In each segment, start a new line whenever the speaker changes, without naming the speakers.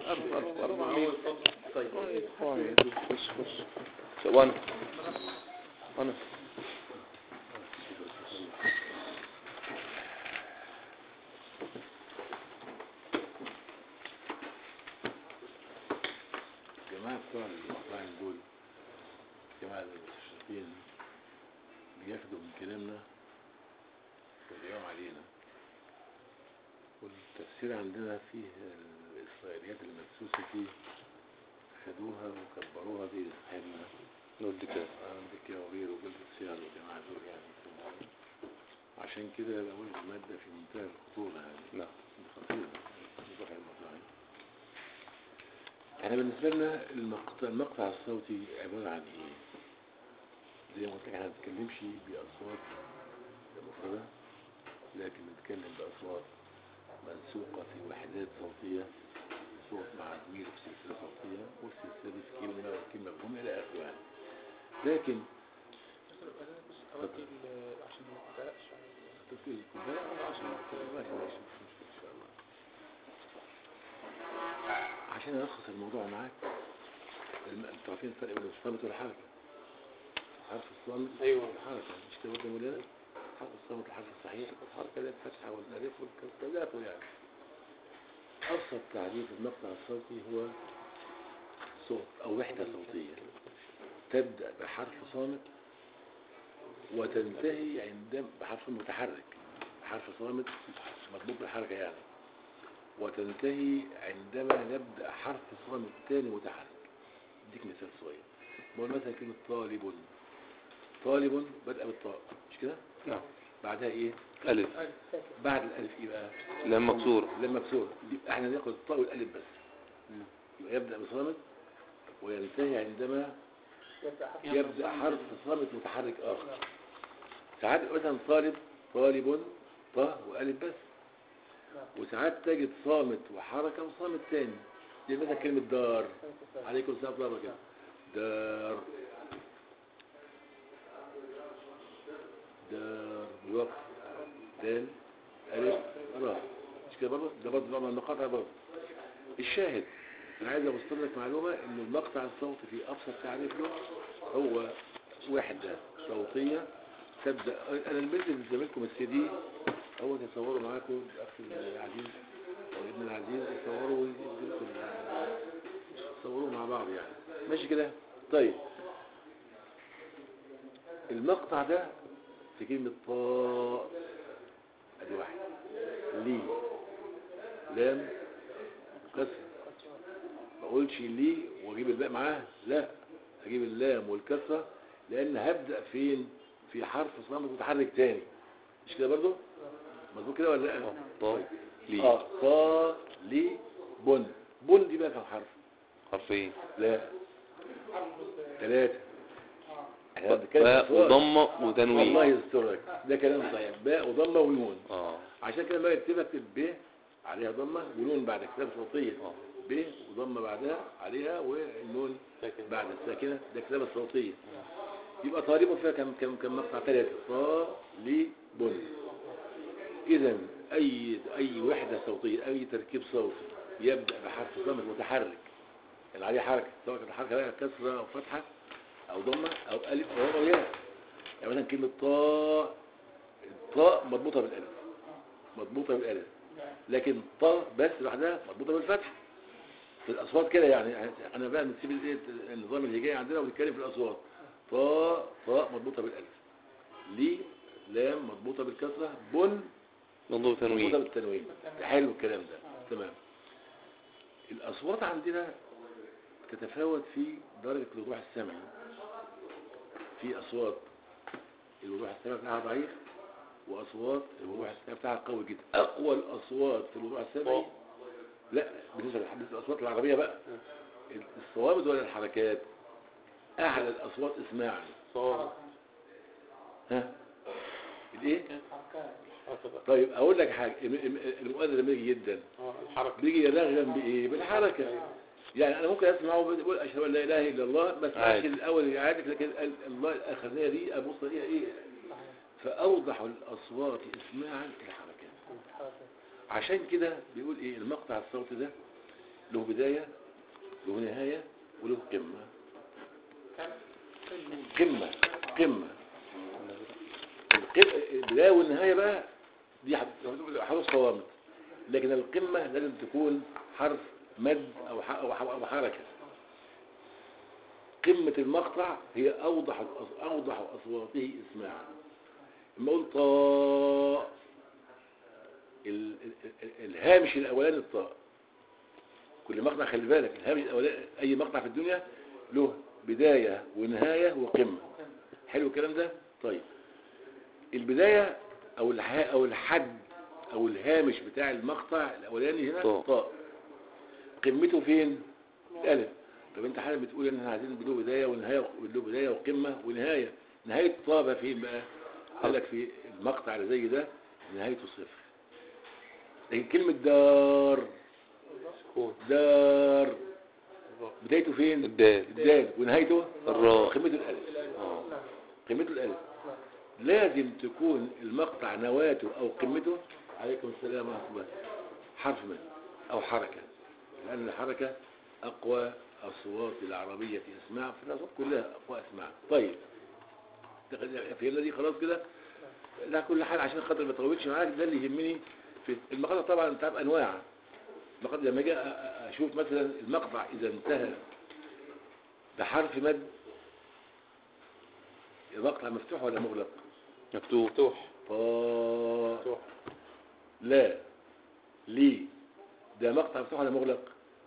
ألف ألف ألف
أول فضل
طيب طيب خش خش وانا وانا
الجماعة بتوع الأوفلاين دول الجماعة المستشرقين بياخدوا من كلامنا واليوم علينا والتفسير عندنا فيه الإسرائيليات المدسوسة فيه خدوها وكبروها دي صاحبنا
نود كده
عندك يا وغيره وقلت السيار والجماعة دول يعني عشان كده بقول المادة في منتهى الخطورة يعني
نعم
خطيرة نروح المطاعم احنا بالنسبة لنا المقطع, المقطع الصوتي عبارة عن ايه زي ما قلت لك احنا ما بنتكلمش بأصوات مفردة لكن بنتكلم بأصوات منسوقة في وحدات صوتية صوت مع زميل في سلسلة صوتية والسلسلة دي في كلمة وكلمة مفهوم إلى آخره يعني لكن
أودي ال- عشان ما تتقلقش
تبقى الكوباية عشان ماشي ماشي إن شاء الله عشان ألخص الموضوع معاك الم- انتوا عارفين الفرق بين الصامت والحركة حرف الصامت
أيوة.
والحركة مش كده برضه يا مولانا حرف الصامت الحرف الصحيح والحركة اللي هي الفتحة والألف والكسر لا أقول يعني أبسط تعريف المقطع الصوتي هو صوت أو وحدة صوتية تبدأ بحرف صامت وتنتهي عند بحرف متحرك حرف صامت مطلوب بالحركة يعني وتنتهي عندما نبدأ حرف صامت تاني متحرك اديك مثال صغير بقول مثلا كلمة طالب طالب بدأ بالطاء مش كده
نعم
بعدها ايه
ألف
بعد الالف ايه بقى
لام مكسورة
لما مكسور يبقى احنا ناخد الطاء والالف بس يبقى يبدأ بصامت وينتهي عندما يبدأ حرف صامت متحرك آخر ساعات مثلا طالب طالب طه وألف بس وساعات تجد صامت وحركة وصامت تاني زي مثلا كلمة دار عليكم السلام ورحمة الله وبركاته دار دار وقف دال ألف راء مش كده برضه ده برضه نوع من المقاطع برضه الشاهد انا عايز اوصل لك معلومه ان المقطع الصوتي في ابسط تعريف له هو وحده صوتيه تبدا انا البنت اللي زميلكم السي دي هو تصوروا معاكم الاخ العزيز او ابن العزيز يصوروا ويديلكم تصوروا مع بعض يعني ماشي كده طيب المقطع ده في كلمه طاء ادي واحد لي لام كسر ما اقولش لي واجيب الباء معاه لا اجيب اللام والكسره لان هبدا فين في حرف صامت متحرك تاني مش كده برضو مظبوط كده ولا لا
طاء لي
اه طا لي بن بن دي بقى كم حرف
حرفين
لا ثلاثة احنا بنتكلم
باء
أصوات.
وضمة
الله
وتنوين
يسترك ده كلام صحيح باء وضمه ونون
اه
عشان كده ما يكتب لك ب عليها ضمه ونون بعد كتاب صوتيه
اه
ب وضمه بعدها عليها والنون بعد الساكنه ده كتابه صوتيه يبقى طالب فيها كم كم كم مقطع ثلاثه طالب اذا اي اي وحده صوتيه اي تركيب صوتي يبدا بحرف صامت متحرك يعني عليه حركه سواء كانت الحركه بقى كسره او فتحه او ضمه او الف او واو او ياء يعني مثلا كلمه طاء الطاء مربوطه بالالف مربوطه بالالف لكن طاء بس لوحدها مربوطه بالفتحه في الاصوات كده يعني انا بقى بنسيب الايه النظام الهجائي عندنا ونتكلم في الاصوات طاء طاء مربوطه بالالف لي لام مربوطه بالكسره بن
مضروب
مربوطه
تنوين
بالتنوين حلو الكلام ده تمام الاصوات عندنا تتفاوت في درجه الوضوح السمعي في اصوات الوضوح السمعي بتاعها ضعيف واصوات الوضوح السمعي بتاعها قوي جدا اقوى الاصوات في الوضوح السمعي لا بالنسبه للحديث الاصوات العربيه بقى الصوابت ولا الحركات اعلى الاصوات اسماعا
صواب
ها الايه
حركات حركة بقى.
طيب اقول لك حاجه الم- الم- المؤذن لما يجي جدا
اه الحركة
بيجي يرغم بايه بالحركه يعني انا ممكن اسمعه بيقول اشهد ان لا اله الا الله بس
عادي.
ماشي الاول عادي لكن ال- الله الاخرانيه دي ابص ليها ايه فاوضح الاصوات اسماعا الحركات
الحركة
عشان كده بيقول ايه المقطع الصوتي ده له بداية له نهاية وله قمة قمة قمة القم- البداية والنهاية بقى دي حد- حروف صوامت لكن القمة لازم تكون حرف مد أو ح- أو ح- أو حركة قمة المقطع هي أوضح الأص- أوضح أصواته إسماعا لما أقول طاء ال- ال- ال- الهامش الأولاني الطاء كل مقطع خلي بالك الهامش الأولاني أي مقطع في الدنيا له بداية ونهاية وقمة حلو الكلام ده طيب البداية أو الح- أو الحد أو الهامش بتاع المقطع الأولاني هنا
طاء.
طاء قمته فين؟ الألف طب أنت حالا بتقول إن احنا عايزين له بداية ونهاية له بداية وقمة ونهاية نهاية طاء بقى فين بقى؟ قال لك في المقطع اللي زي ده نهايته صفر لكن كلمة دار
سكون
دار بدايته فين؟
الدال
الدال ونهايته
الراء.
قمته الألف
اه
قمته الألف لازم تكون المقطع نواته أو قمته عليكم السلام ورحمة الله حرف مد أو حركة لأن الحركة أقوى أصوات العربية أسماع في الأصوات كلها أقوى أسماع طيب فهمنا دي خلاص كده لا كل حال عشان خاطر ما اطولش معاك ده اللي يهمني في المقاطع طبعا انت عارف انواع المقاطع لما اجي أ- أ- اشوف مثلا المقطع اذا انتهى بحرف مد المقطع مفتوح ولا مغلق
مفتوح
مفتوح
طا
مفتوح
لا لي ده مقطع مفتوح ولا مغلق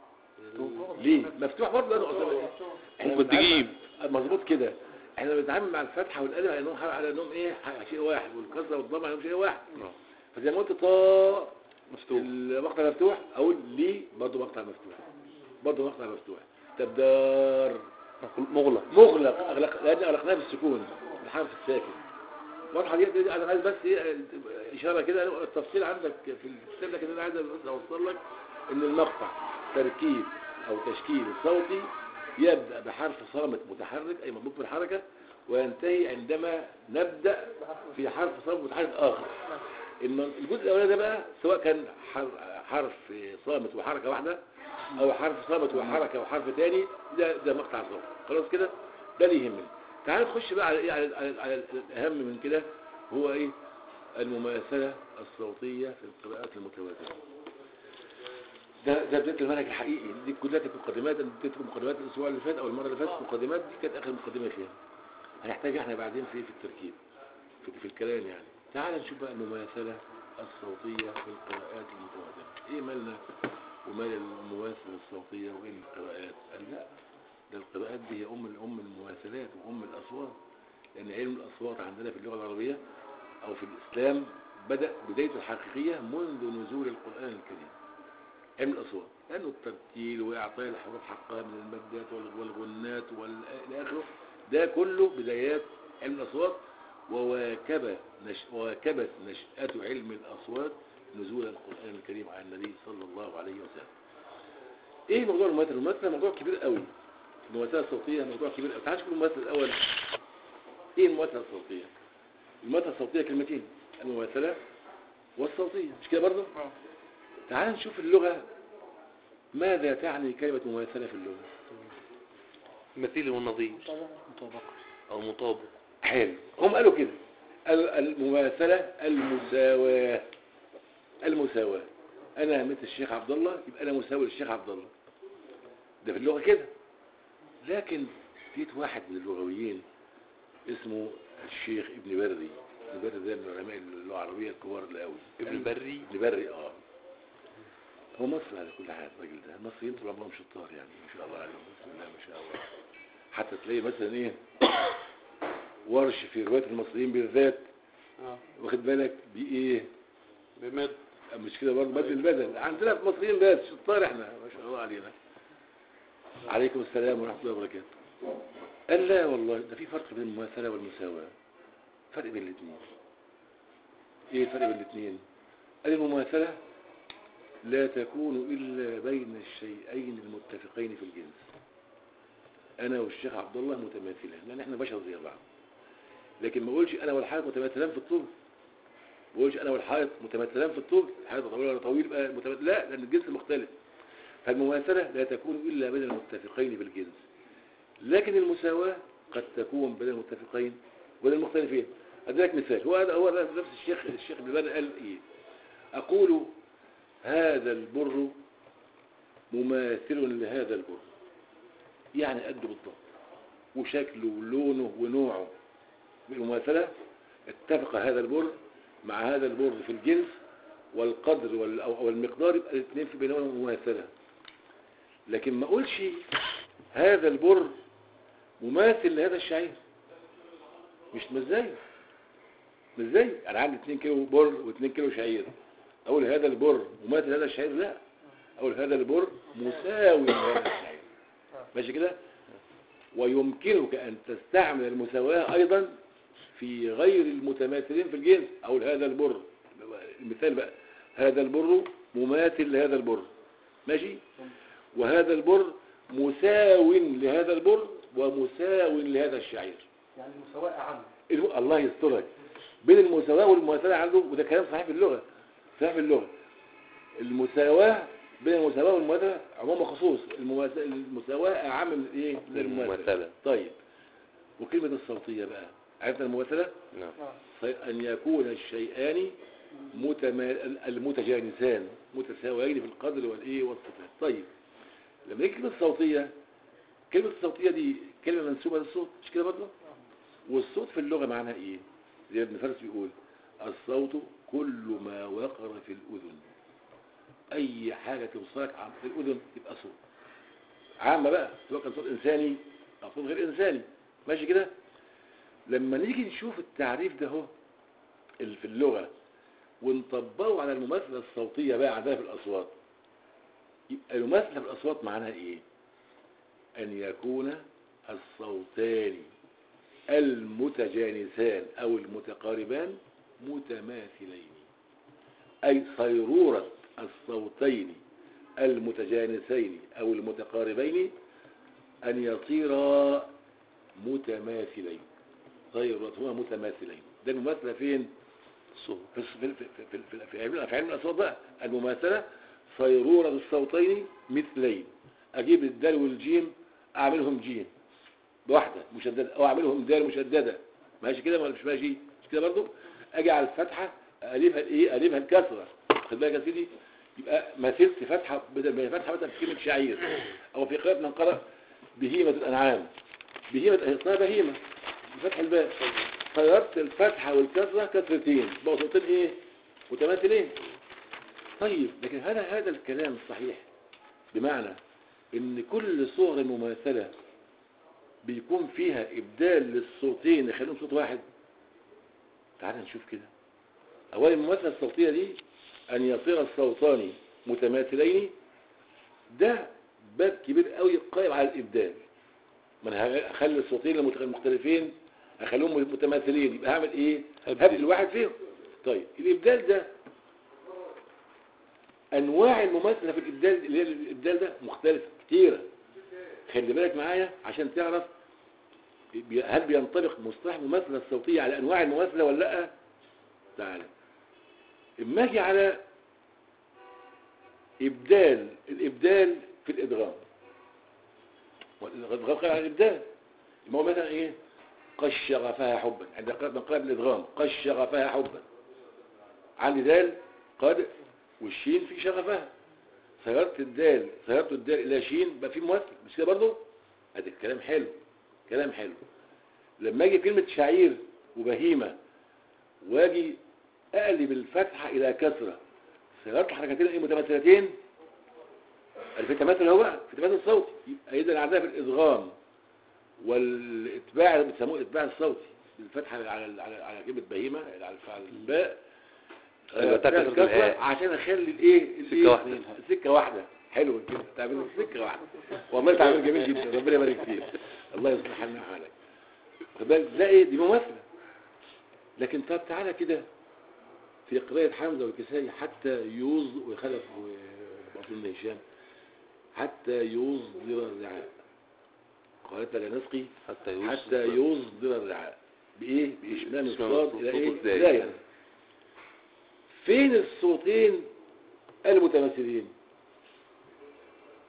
ليه مفتوح برضه لانه اصلا احنا
ممكن
بنتعامل
تجيب.
مع- مظبوط كده احنا بنتعامل مع الفتحه والالف على انهم على انهم ايه ح- شيء واحد والكسره والضمه على انهم شيء واحد
آه.
فزي ما قلت طا
مفتوح
المقطع مفتوح اقول لي برضه مقطع مفتوح برضه مقطع مفتوح طب دار
مغلق
مغلق اغلق لان اغلقناه بالسكون الحرف الساكن واضحه دي دي- انا عايز بس ايه اشاره كده التفصيل عندك في الكتاب لكن انا عايز بس اوصل لك ان المقطع تركيب او تشكيل صوتي يبدا بحرف صامت متحرك اي مضبوط بالحركه وينتهي عندما نبدا في حرف صامت متحرك اخر الم- الجزء الاولاني ده بقى سواء كان حر- حرف صامت وحركه واحده او حرف صامت وحركه وحرف تاني ده ده مقطع صوت خلاص كده ده اللي يهمني تعال نخش بقى على ايه على, على, على الاهم من كده هو ايه المماثله الصوتيه في القراءات المتواتره ده ده بدايه المنهج الحقيقي دي كلها كانت مقدمات انا اديتكم مقدمات الاسبوع اللي فات او المره اللي فاتت مقدمات دي كانت اخر مقدمه فيها هنحتاج احنا بعدين في إيه؟ في التركيب في, في الكلام يعني تعال نشوف بقى المماثله الصوتيه في القراءات المتواتره ايه مالنا ومال المماثله الصوتيه وين القراءات قال لا ده القراءات دي هي ام الام المماثلات وام الاصوات لان علم الاصوات عندنا في اللغه العربيه او في الاسلام بدا بدايته الحقيقيه منذ نزول القران الكريم علم الأصوات لأنه الترتيل وإعطاء الحروف حقها من المادات وال- والغنات والى آخره ده كله بدايات علم الأصوات وواكب نش... واكبت نشأة علم الأصوات نزول القرآن الكريم على النبي صلى الله عليه وسلم إيه موضوع المماثلة؟ المماثلة موضوع كبير قوي المماثلة الصوتية موضوع كبير قوي تعال نشوف المماثلة الأول إيه المماثلة الصوتية؟ المماثلة الصوتية كلمتين المماثلة والصوتية مش كده برضه؟ تعال نشوف اللغة ماذا تعني كلمة مماثلة في اللغة
مثيل والنظير او مطابق
حلو هم قالوا كده قالوا المماثلة المساواة المساواة أنا مثل الشيخ عبد الله يبقى أنا مساوي للشيخ عبد الله ده في اللغة كده لكن جيت واحد من اللغويين اسمه الشيخ ابن بري ابن بري ده من علماء اللغة العربية الكبار القوي
ابن بري
ابن بري اه هو مصري على كل حال الراجل ده المصريين طول عمرهم شطار يعني ما شاء الله عليهم بسم الله ما شاء الله حتى تلاقي مثلا ايه ورش في رواية المصريين بالذات
اه
واخد بالك بايه
بمد
مش كده برضه بدل البدل عندنا في المصريين بس شطار احنا ما شاء الله علينا عليكم السلام ورحمة الله وبركاته قال لا والله ده في فرق بين المماثلة والمساواة فرق بين الاثنين ايه الفرق بين الاثنين قال المماثلة لا تكون إلا بين الشيئين المتفقين في الجنس أنا والشيخ عبد الله متماثلان لأن احنا بشر زي بعض لكن ما اقولش أنا والحائط متماثلان في الطول ما اقولش أنا والحائط متماثلان في الطول الحائط طويل ولا طويل يبقى متماثل لا لأن الجنس مختلف فالمماثلة لا تكون إلا بين المتفقين بالجنس لكن المساواة قد تكون بين المتفقين وبين المختلفين أديك مثال هو هذا هو نفس الشيخ الشيخ ابن باز قال إيه أقول هذا البر مماثل لهذا البر يعني قده بالضبط وشكله ولونه ونوعه بالمماثلة اتفق هذا البر مع هذا البر في الجنس والقدر وال- أو أو المقدار يبقى الاثنين في بينهما مماثلة لكن ما اقولش هذا البر مماثل لهذا الشعير مش مش زيه مش زي انا عندي 2 كيلو بر و2 كيلو شعير اقول هذا البر مماثل لهذا الشعير لا اقول هذا البر مساوي لهذا الشعير ماشي كده ويمكنك ان تستعمل المساواة ايضا في غير المتماثلين في الجنس اقول هذا البر المثال بقى هذا البر مماثل لهذا البر ماشي وهذا البر مساو لهذا البر ومساو لهذا الشعير
يعني المساواة أعم
الم- الله يسترك بين المساواة والمماثلة عنده وده كلام صحيح في اللغة صحيح في اللغة المساواة بين المساواة والمماثلة عموم وخصوص المماث- المساواة أعم من إيه؟ من المماثلة
المماثلة.
طيب وكلمة الصوتية بقى عرفنا المماثلة
نعم
آه.
طيب أن يكون الشيئان متما... المتجانسان متساويين في القدر والإيه والصفات طيب لما نيجي كلمة صوتية كلمة الصوتية دي كلمة منسوبة للصوت مش كده برضه والصوت في اللغة معناها ايه زي ابن فارس بيقول الصوت كل ما وقر في الأذن أي حاجة توصلك عن في الأذن تبقى صوت عامة بقى سواء كان صوت إنساني أو صوت غير إنساني ماشي كده لما نيجي نشوف التعريف ده هو اللي في اللغة ونطبقه على المماثلة الصوتية بقى عندنا في الأصوات يبقى المماثلة في الأصوات معناها إيه؟ أن يكون الصوتان المتجانسان أو المتقاربان متماثلين أي صيرورة الصوتين المتجانسين أو المتقاربين أن يصيرا متماثلين صيرورتهما متماثلين ده المماثلة فين؟
الصوت
في في في في في في علم في علم الاصوات بقى المماثله صيروره الصوتين مثلين اجيب الدال والجيم اعملهم جيم بواحده مشدده او اعملهم دال مشدده ماشي كده ولا مش ماشي مش كده برضو اجي على الفتحه اقلبها الايه اقلبها الكسره خد بالك يا سيدي يبقى مثلت فتحه بدل ما هي فتحه مثلا في كلمه شعير او في قراءه من قرأ بهيمه الانعام بهيمه هي اسمها بهيمه بفتح الباء غيرت الفتحة والكسرة كسرتين بقوا صوتين ايه متماثلين طيب لكن هل هذا الكلام صحيح بمعنى ان كل صور المماثلة بيكون فيها ابدال للصوتين يخليهم صوت واحد تعال نشوف كده اولا المماثلة الصوتية دي ان يصير الصوتان متماثلين ده باب كبير قوي قائم على الابدال ما انا هخلي الصوتين المت- المختلفين اخليهم متماثلين يبقى هعمل ايه
أبدل.
هبدل واحد فيهم طيب الابدال ده انواع المماثله في الابدال اللي هي الابدال ده مختلفه كتيره خلي بالك معايا عشان تعرف بي- هل بينطبق مصطلح المماثله الصوتيه على انواع المماثله ولا لا تعالى اما اجي على ابدال الابدال في الادغام والادغام قال على الابدال ما هو مثلا ايه قش شغفها حبا عند قراءة من قراءة الادغام قش شغفها حبا عندي دال قد والشين في شغفها صيرت الدال صيرت الدال الى شين بقى في ممثل مش كده برضه ادي الكلام حلو كلام حلو لما اجي كلمة شعير وبهيمة واجي اقلب الفتحة الى كسرة صيرت الحركتين ايه متماثلتين في تماثل هو بقى في تماثل صوتي يبقى اذا عندنا في الادغام والاتباع اللي بيسموه الاتباع الصوتي الفتحه على على على كلمه بهيمه على على الباء
يبقى
آه،
تكسر
فيها الكسرة
الهاء.
عشان اخلي الايه
سكة
الإيه؟
واحدة.
سكه واحده حلو كده تعمل سكه واحده والله تعمل جميل جدا ربنا يبارك فيك الله يصلح حالنا وحالك خد بالك ده ايه دي مماثله لكن طب تعالى كده في قراءة حمزة والكسائي حتى يوز وخلف وأظن هشام حتى يصدر الرعاء قالت لا نسقي
حتى يوصل
حتى يصدر الرعاء بإيه؟ بإشمام
إشمام
الصاد
الصوت
إلى إيه؟
إزاي؟
بداية فين الصوتين المتماثلين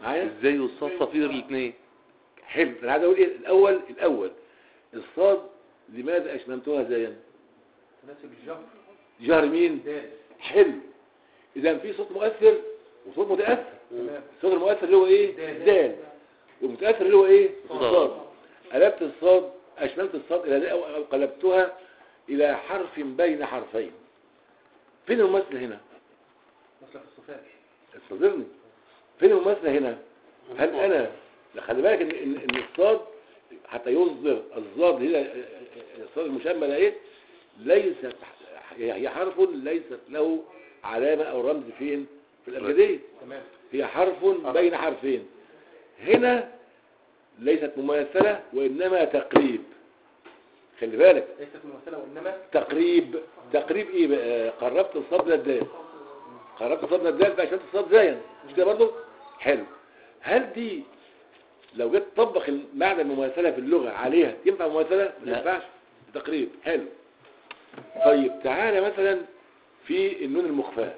معايا
ازاي والصاد صفير الاثنين
حلو انا عايز اقول ايه الاول الاول الصاد لماذا اشممتها زيا
تناسب الجهر
جهر مين
دال
حلو اذا في صوت مؤثر وصوت متاثر
تمام
الصوت المؤثر اللي هو ايه
دال.
دال والمتاثر اللي هو ايه
صاد.
صاد قلبت الصاد اشملت الصاد الى دال او أو قلبتها الى حرف بين حرفين فين الممثل هنا
مثل في الصفات
استظرني فين الممثل هنا هل انا لا خلي بالك ان ان إن الصاد حتى يصدر الضاد هنا الصاد المشمل ايه ليست هي حرف ليست له علامه او رمز فين في الابجديه
تمام
هي حرف بين حرفين هنا ليست مماثله وانما تقريب خلي بالك
ليست ممثلة وإنما
تقريب تقريب ايه بقى قربت الصاد من الدال قربت الصاد من الدال بقى شفت الصاد زين مش كده برضه حلو هل دي لو جيت تطبق معنى المماثله في اللغه عليها ينفع مماثله ما
لا.
ينفعش تقريب حلو طيب تعالى مثلا في النون المخفاه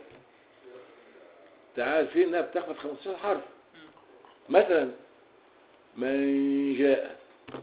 تعال في انها بتخفى في 15 حرف مثلا من جاء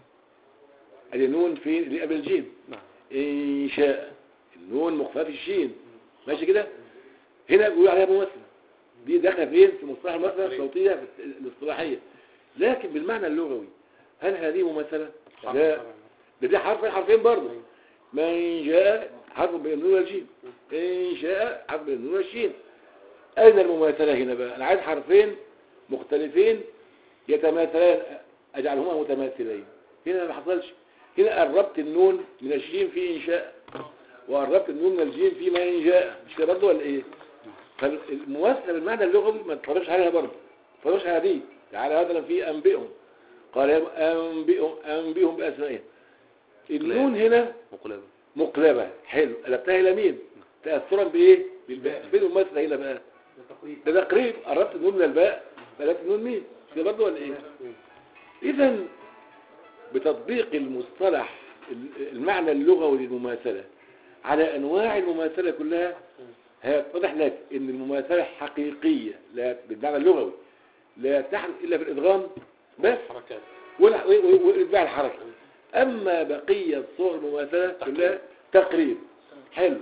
ادي نون فين اللي قبل الجيم
نعم
إن شاء النون مخفاة في الشين ماشي كده هنا بيقول عليها ممثلة دي داخله فين في مصطلح الممثلة الصوتية في الاصطلاحية لكن بالمعنى اللغوي هل هذه ممثلة؟ لا ده دي حرف حرفين برضه من جاء حرف بين النون والجيم إن شاء حرف بين النون والشين أين المماثلة هنا بقى؟ أنا عايز حرفين مختلفين يتماثلان أجعلهما متماثلين هنا ما حصلش هنا قربت النون من الشين في إنشاء وقربت النون من الجيم في ما إنشاء مش كده برضه ولا إيه؟ فالمماثلة بالمعنى اللغوي ما تفرجش عليها برضه ما تفرجش على دي تعالى مثلا في أنبئهم قال يا أنبئهم أنبئهم بأسمائهم النون هنا
مقلبة
مقلبة حلو قلبتها إلى مين؟ تأثرا بإيه؟ بالباء فين المماثلة هنا بقى؟
التقريب
ده تقريب قربت النون من الباء قلبت النون مين؟ مش كده برضه ولا إيه؟ إذا بتطبيق المصطلح المعنى اللغوي للمماثلة على أنواع المماثلة كلها هيتضح لك أن المماثلة حقيقية لا بالمعنى اللغوي لا تحدث إلا في الإدغام بس
حركات
ولا- و- و- وإتباع الحركة أما بقية صور المماثلة كلها تقريب حلو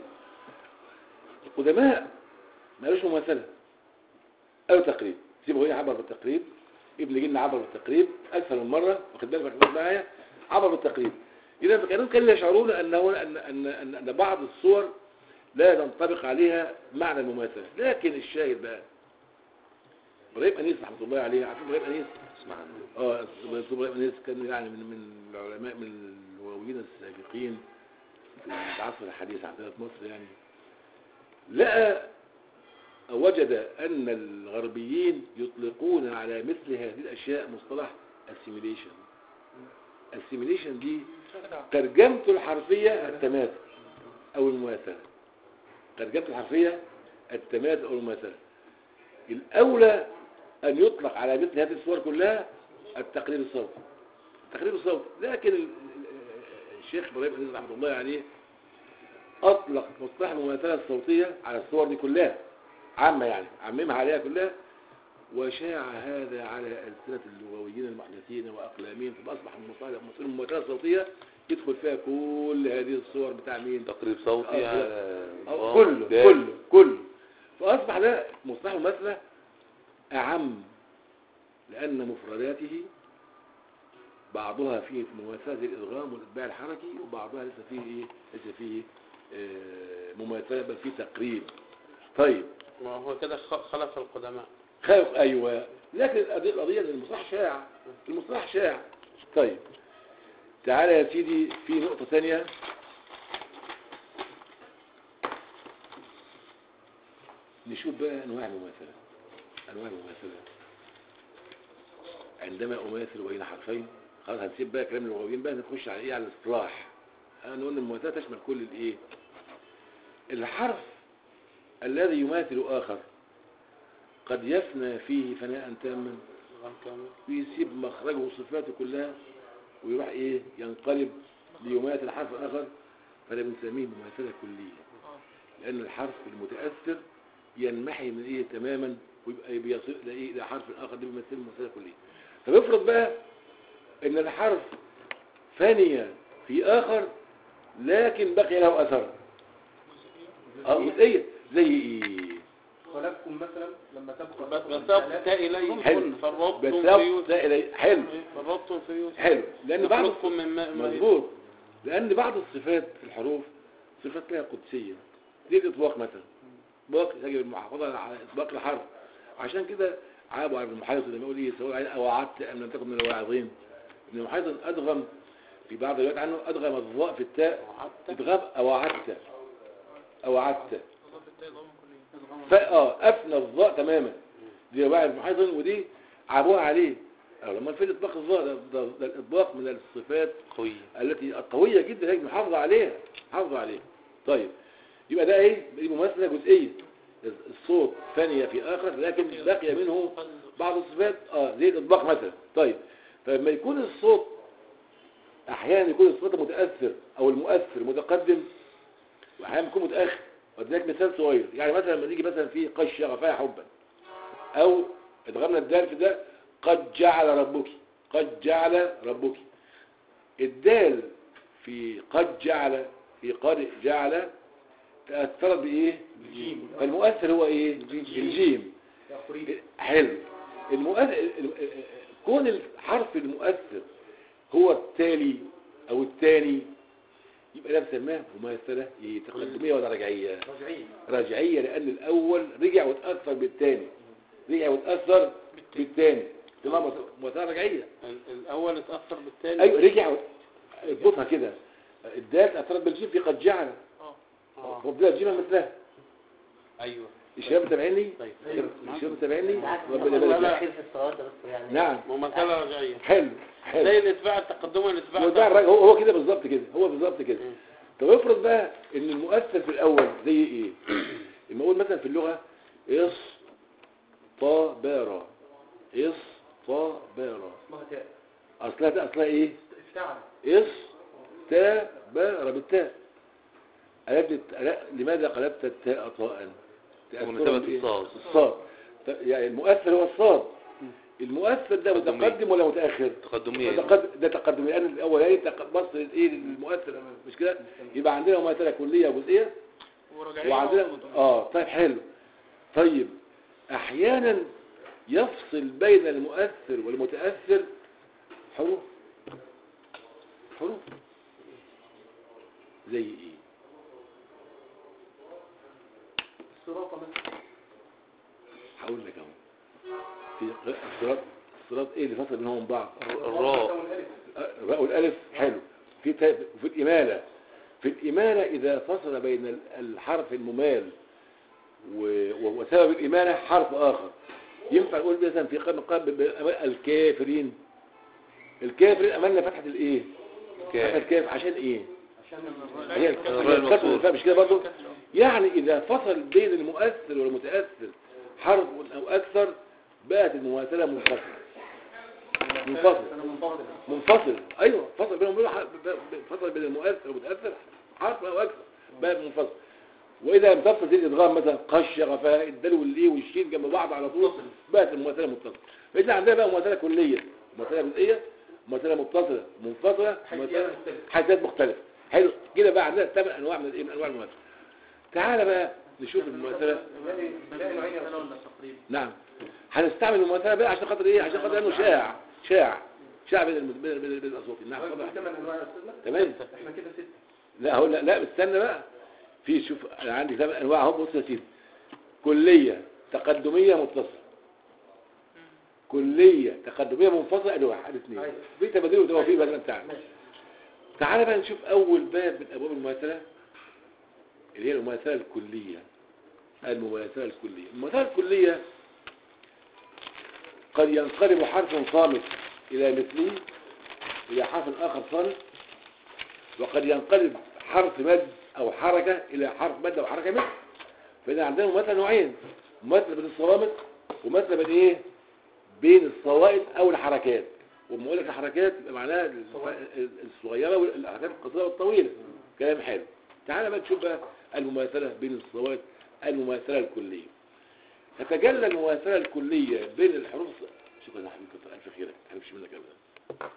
القدماء ما قالوش مماثلة قالوا تقريب سيبوا هنا عبر بالتقريب ابن جيلنا عبر بالتقريب أكثر من مرة واخد بالك واخد معايا عبر بالتقريب إذا فكانوا كانوا يشعرون أنه أن أن أن أن بعض الصور لا ينطبق عليها معنى المماثلة لكن الشاهد بقى إبراهيم أنيس رحمة الله عليه عارفين إبراهيم أنيس
اسمع عنه
اه ابراهيم انيس كان يعني من من العلماء من اللغويين السابقين في العصر الحديث عندنا في مصر يعني لقى أو وجد ان الغربيين يطلقون على مثل هذه الاشياء مصطلح السيميليشن السيميليشن دي ترجمته الحرفيه التماثل او المماثله ترجمته الحرفيه التماثل او المماثله الاولى أن يطلق على مثل هذه الصور كلها التقرير الصوتي التقرير الصوتي لكن ال- ال- الشيخ إبراهيم أنيس رحمه الله عليه أطلق مصطلح المماثلة الصوتية على الصور دي كلها عامة يعني عممها عليها كلها وشاع هذا على ألسنة اللغويين المحدثين وأقلامين فأصبح المصطلح مصطلح المماثلة الصوتية يدخل فيها كل هذه الصور بتاع مين
تقريب صوتي
آه،
على
أو
ضاد،
كله
دال.
كله كله فأصبح ده مصطلح المماثلة أعم لأن مفرداته بعضها فيه في مماثلة الإدغام والإتباع الحركي وبعضها لسه فيه إيه لسه فيه آه، مماثلة بل فيه تقريب طيب
ما هو كده خ- خلف القدماء
خلق أيوة لكن القضية القضية إن المصطلح شاع المصطلح شاع طيب تعالى يا سيدي في نقطة ثانية نشوف بقى أنواع المماثلة أنواع المماثلة عندما أماثل بين حرفين خلاص هنسيب بقى كلام اللغويين بقى نخش على إيه على الاصطلاح أنا قلنا المماثلة تشمل كل الإيه الحرف الذي يماثل آخر قد يفنى فيه فناء تاما
نظام كامل
ويسيب مخرجه وصفاته كلها ويروح ايه ينقلب ليماثل حرف اخر فده بنسميه مماثله كليه لان الحرف المتاثر ينمحي من ايه تماما ويبقى بيصير الى ايه الى حرف اخر ده بيمثل المساله كليه طب افرض بقى ان الحرف ثانية في اخر لكن بقي له اثر اه جزئيه زي ايه
خلقكم مثلا لما تبقى
بس بسبب تاء إليه
حلو.
فربطتم
بس
في
لو
يوسف
ده إلي- حلو
فربطتم في يوسف
حلو لان بعض
يخلقكم من ماء مهين.
مظبوط لان بعض الصفات في الحروف صفات لها قدسيه زي الاطباق مثلا اطباق يجب المحافظه على اطباق الحرف عشان كده عابوا على المحيط لما يقول ايه سواء عليه او وعدت ام لم تكن من الواعظين ابن المحيط ادغم في بعض الروايات عنه ادغم الضاء في التاء
وعدت
ادغام او وعدت او وعدت فا اه افنى الضاء تماما دي رواية المحيط ودي عابوها عليه أو لما فين اطباق الضاء ده, ده, ده الاطباق من الصفات
قوية
التي القوية جدا يجب محافظة عليها محافظة عليها طيب يبقى ده ايه دي مماثلة جزئية الصوت ثانية في آخر لكن بقي منه بعض الصفات اه زي الإطباق مثلا طيب فلما يكون الصوت أحيانا يكون الصوت متأثر أو المؤثر متقدم وأحيانا يكون متأخر واديك مثال صغير يعني مثلا لما نيجي مثلا في قد شغفها حبا أو ادغمنا الدال في ده قد جعل ربك قد جعل ربك الدال في قد جعل في قد جعل تأثرت بإيه؟
الجيم.
فالمؤثر هو إيه؟ الجيم
يا أخري
حلو المؤثر كون الحرف المؤثر هو التالي أو الثاني يبقى ده بنسميها مماثلة إيه؟ تقدمية ولا رجعية؟
رجعين
رجعية لأن الأول رجع وتأثر بالثاني رجع وتأثر بالثاني تمام مماثلة رجعية
ال- الأول اتأثر بالتاني
ايوه رجع اضبطها كده الدال اثرت بالجيم في قد جعل
آه.
ربنا الجيم مثلها
أيوه
الشباب متابعيني
طيب
الشباب متابعيني
بالعكس
ربنا
ناخد
يبارك
ولا
فيك.
في السؤال ده بس يعني
نعم
مماثلة رجعية
حلو
زي
حلو
الاتباع التقدمي الاتباع
هو ده الراجل- هو هو كده بالظبط كده هو بالظبط كده
مم.
طب افرض بقى ان المؤثر في الاول زي ايه لما اقول مثلا في اللغه اص طا بارا اص طا بارا
اسمها تاء
اصلها ده اصلها ايه
افتعل
إص تا با بالتاء قلبت لا، لماذا قلبت التاء طاء تأثرا
ونسبة
بإيه؟
الصاد.
الصاد ط- يعني المؤثر هو الصاد المؤثر ده
تقدمي.
متقدم ولا متأخر
تقدمية
متقدم ده تقدم لأن الأولاني تق- بص للإيه للمؤثر مش كده يبقى عندنا مؤثرة كلية وجزئية وعندنا اه طيب حلو طيب أحيانا يفصل بين المؤثر والمتأثر حروف حروف زي ايه
الصراط مثلا
هقول لك اهو في الصراط الصراط ايه اللي فصل بينهم بعض
الراء
والألف.
الراء والالف حلو في تا- في الاماله في الاماله اذا فصل بين ال- الحرف الممال و- و- وسبب الاماله حرف اخر ينفع نقول مثلا في قام قام ب- ب- الكافرين الكافرين املنا فتحه الايه فتحه
كاف
الكاف عشان ايه
عشان
هي
الراء
الكسر
المكسور.
والفاء مش كده برضه يعني إذا فصل بين المؤثر والمتأثر حرف أو أكثر بقت المماثلة منفصلة منفصل
أنا منفصل
منفصل أيوه فصل بينهم وبين حرف- فصل بين المؤثر والمتأثر حرف أو أكثر بقت منفصل وإذا لم تفصل زي الإدغام مثلا قش غفاء الدال والإيه والشين جنب بعض على طول بقت المماثلة متصلة فإذا عندنا بقى مماثلة كلية مماثلة جزئية مماثلة متصلة منفصلة
حيثيات
مماثلة
مختلفة.
حاجات مختلفة حلو كده بقى عندنا ثمان انواع من الايه من انواع المماثله تعال بقى نشوف المماثله
يعني بلاقي نوعين يا أستاذ.
نعم هنستعمل المماثله بقى عشان خاطر ايه عشان خاطر انه شائع شائع شائع بين الم- بين بين بين الاصوات نعم
طيب،
اتفضل.
ثمان أنواع يا أستاذنا
تمام
احنا كده ستة
لا هو لا لا استنى بقى في شوف انا عندي ثمان انواع اهو بص يا سيدي كليه تقدميه متصله كليه تقدميه منفصله ادي واحد اثنين
أيوة.
في تبادل وتوافيق بدل بتاعنا
ماشي
تعال بقى نشوف أول باب من أبواب المماثلة اللي هي المماثلة الكلية المماثلة الكلية المماثلة الكلية قد ينقلب حرف صامت إلى مثله إلى حرف آخر صامت وقد ينقلب حرف مد أو حركة إلى حرف مد أو حركة مد فإذا عندنا مماثلة نوعين مماثلة بين الصوامت ومماثلة بين إيه؟ بين الصوائد أو الحركات وما اقول لك الحركات يبقى معناها الصغيرة والحركات القصيرة والطويلة كلام حلو تعال بقى نشوف بقى المماثلة بين الصوائد المماثلة الكلية تتجلى المماثله الكليه بين الحروف شكرا يا حبيبي كتر الف خيرك ما حبيبش منك ابدا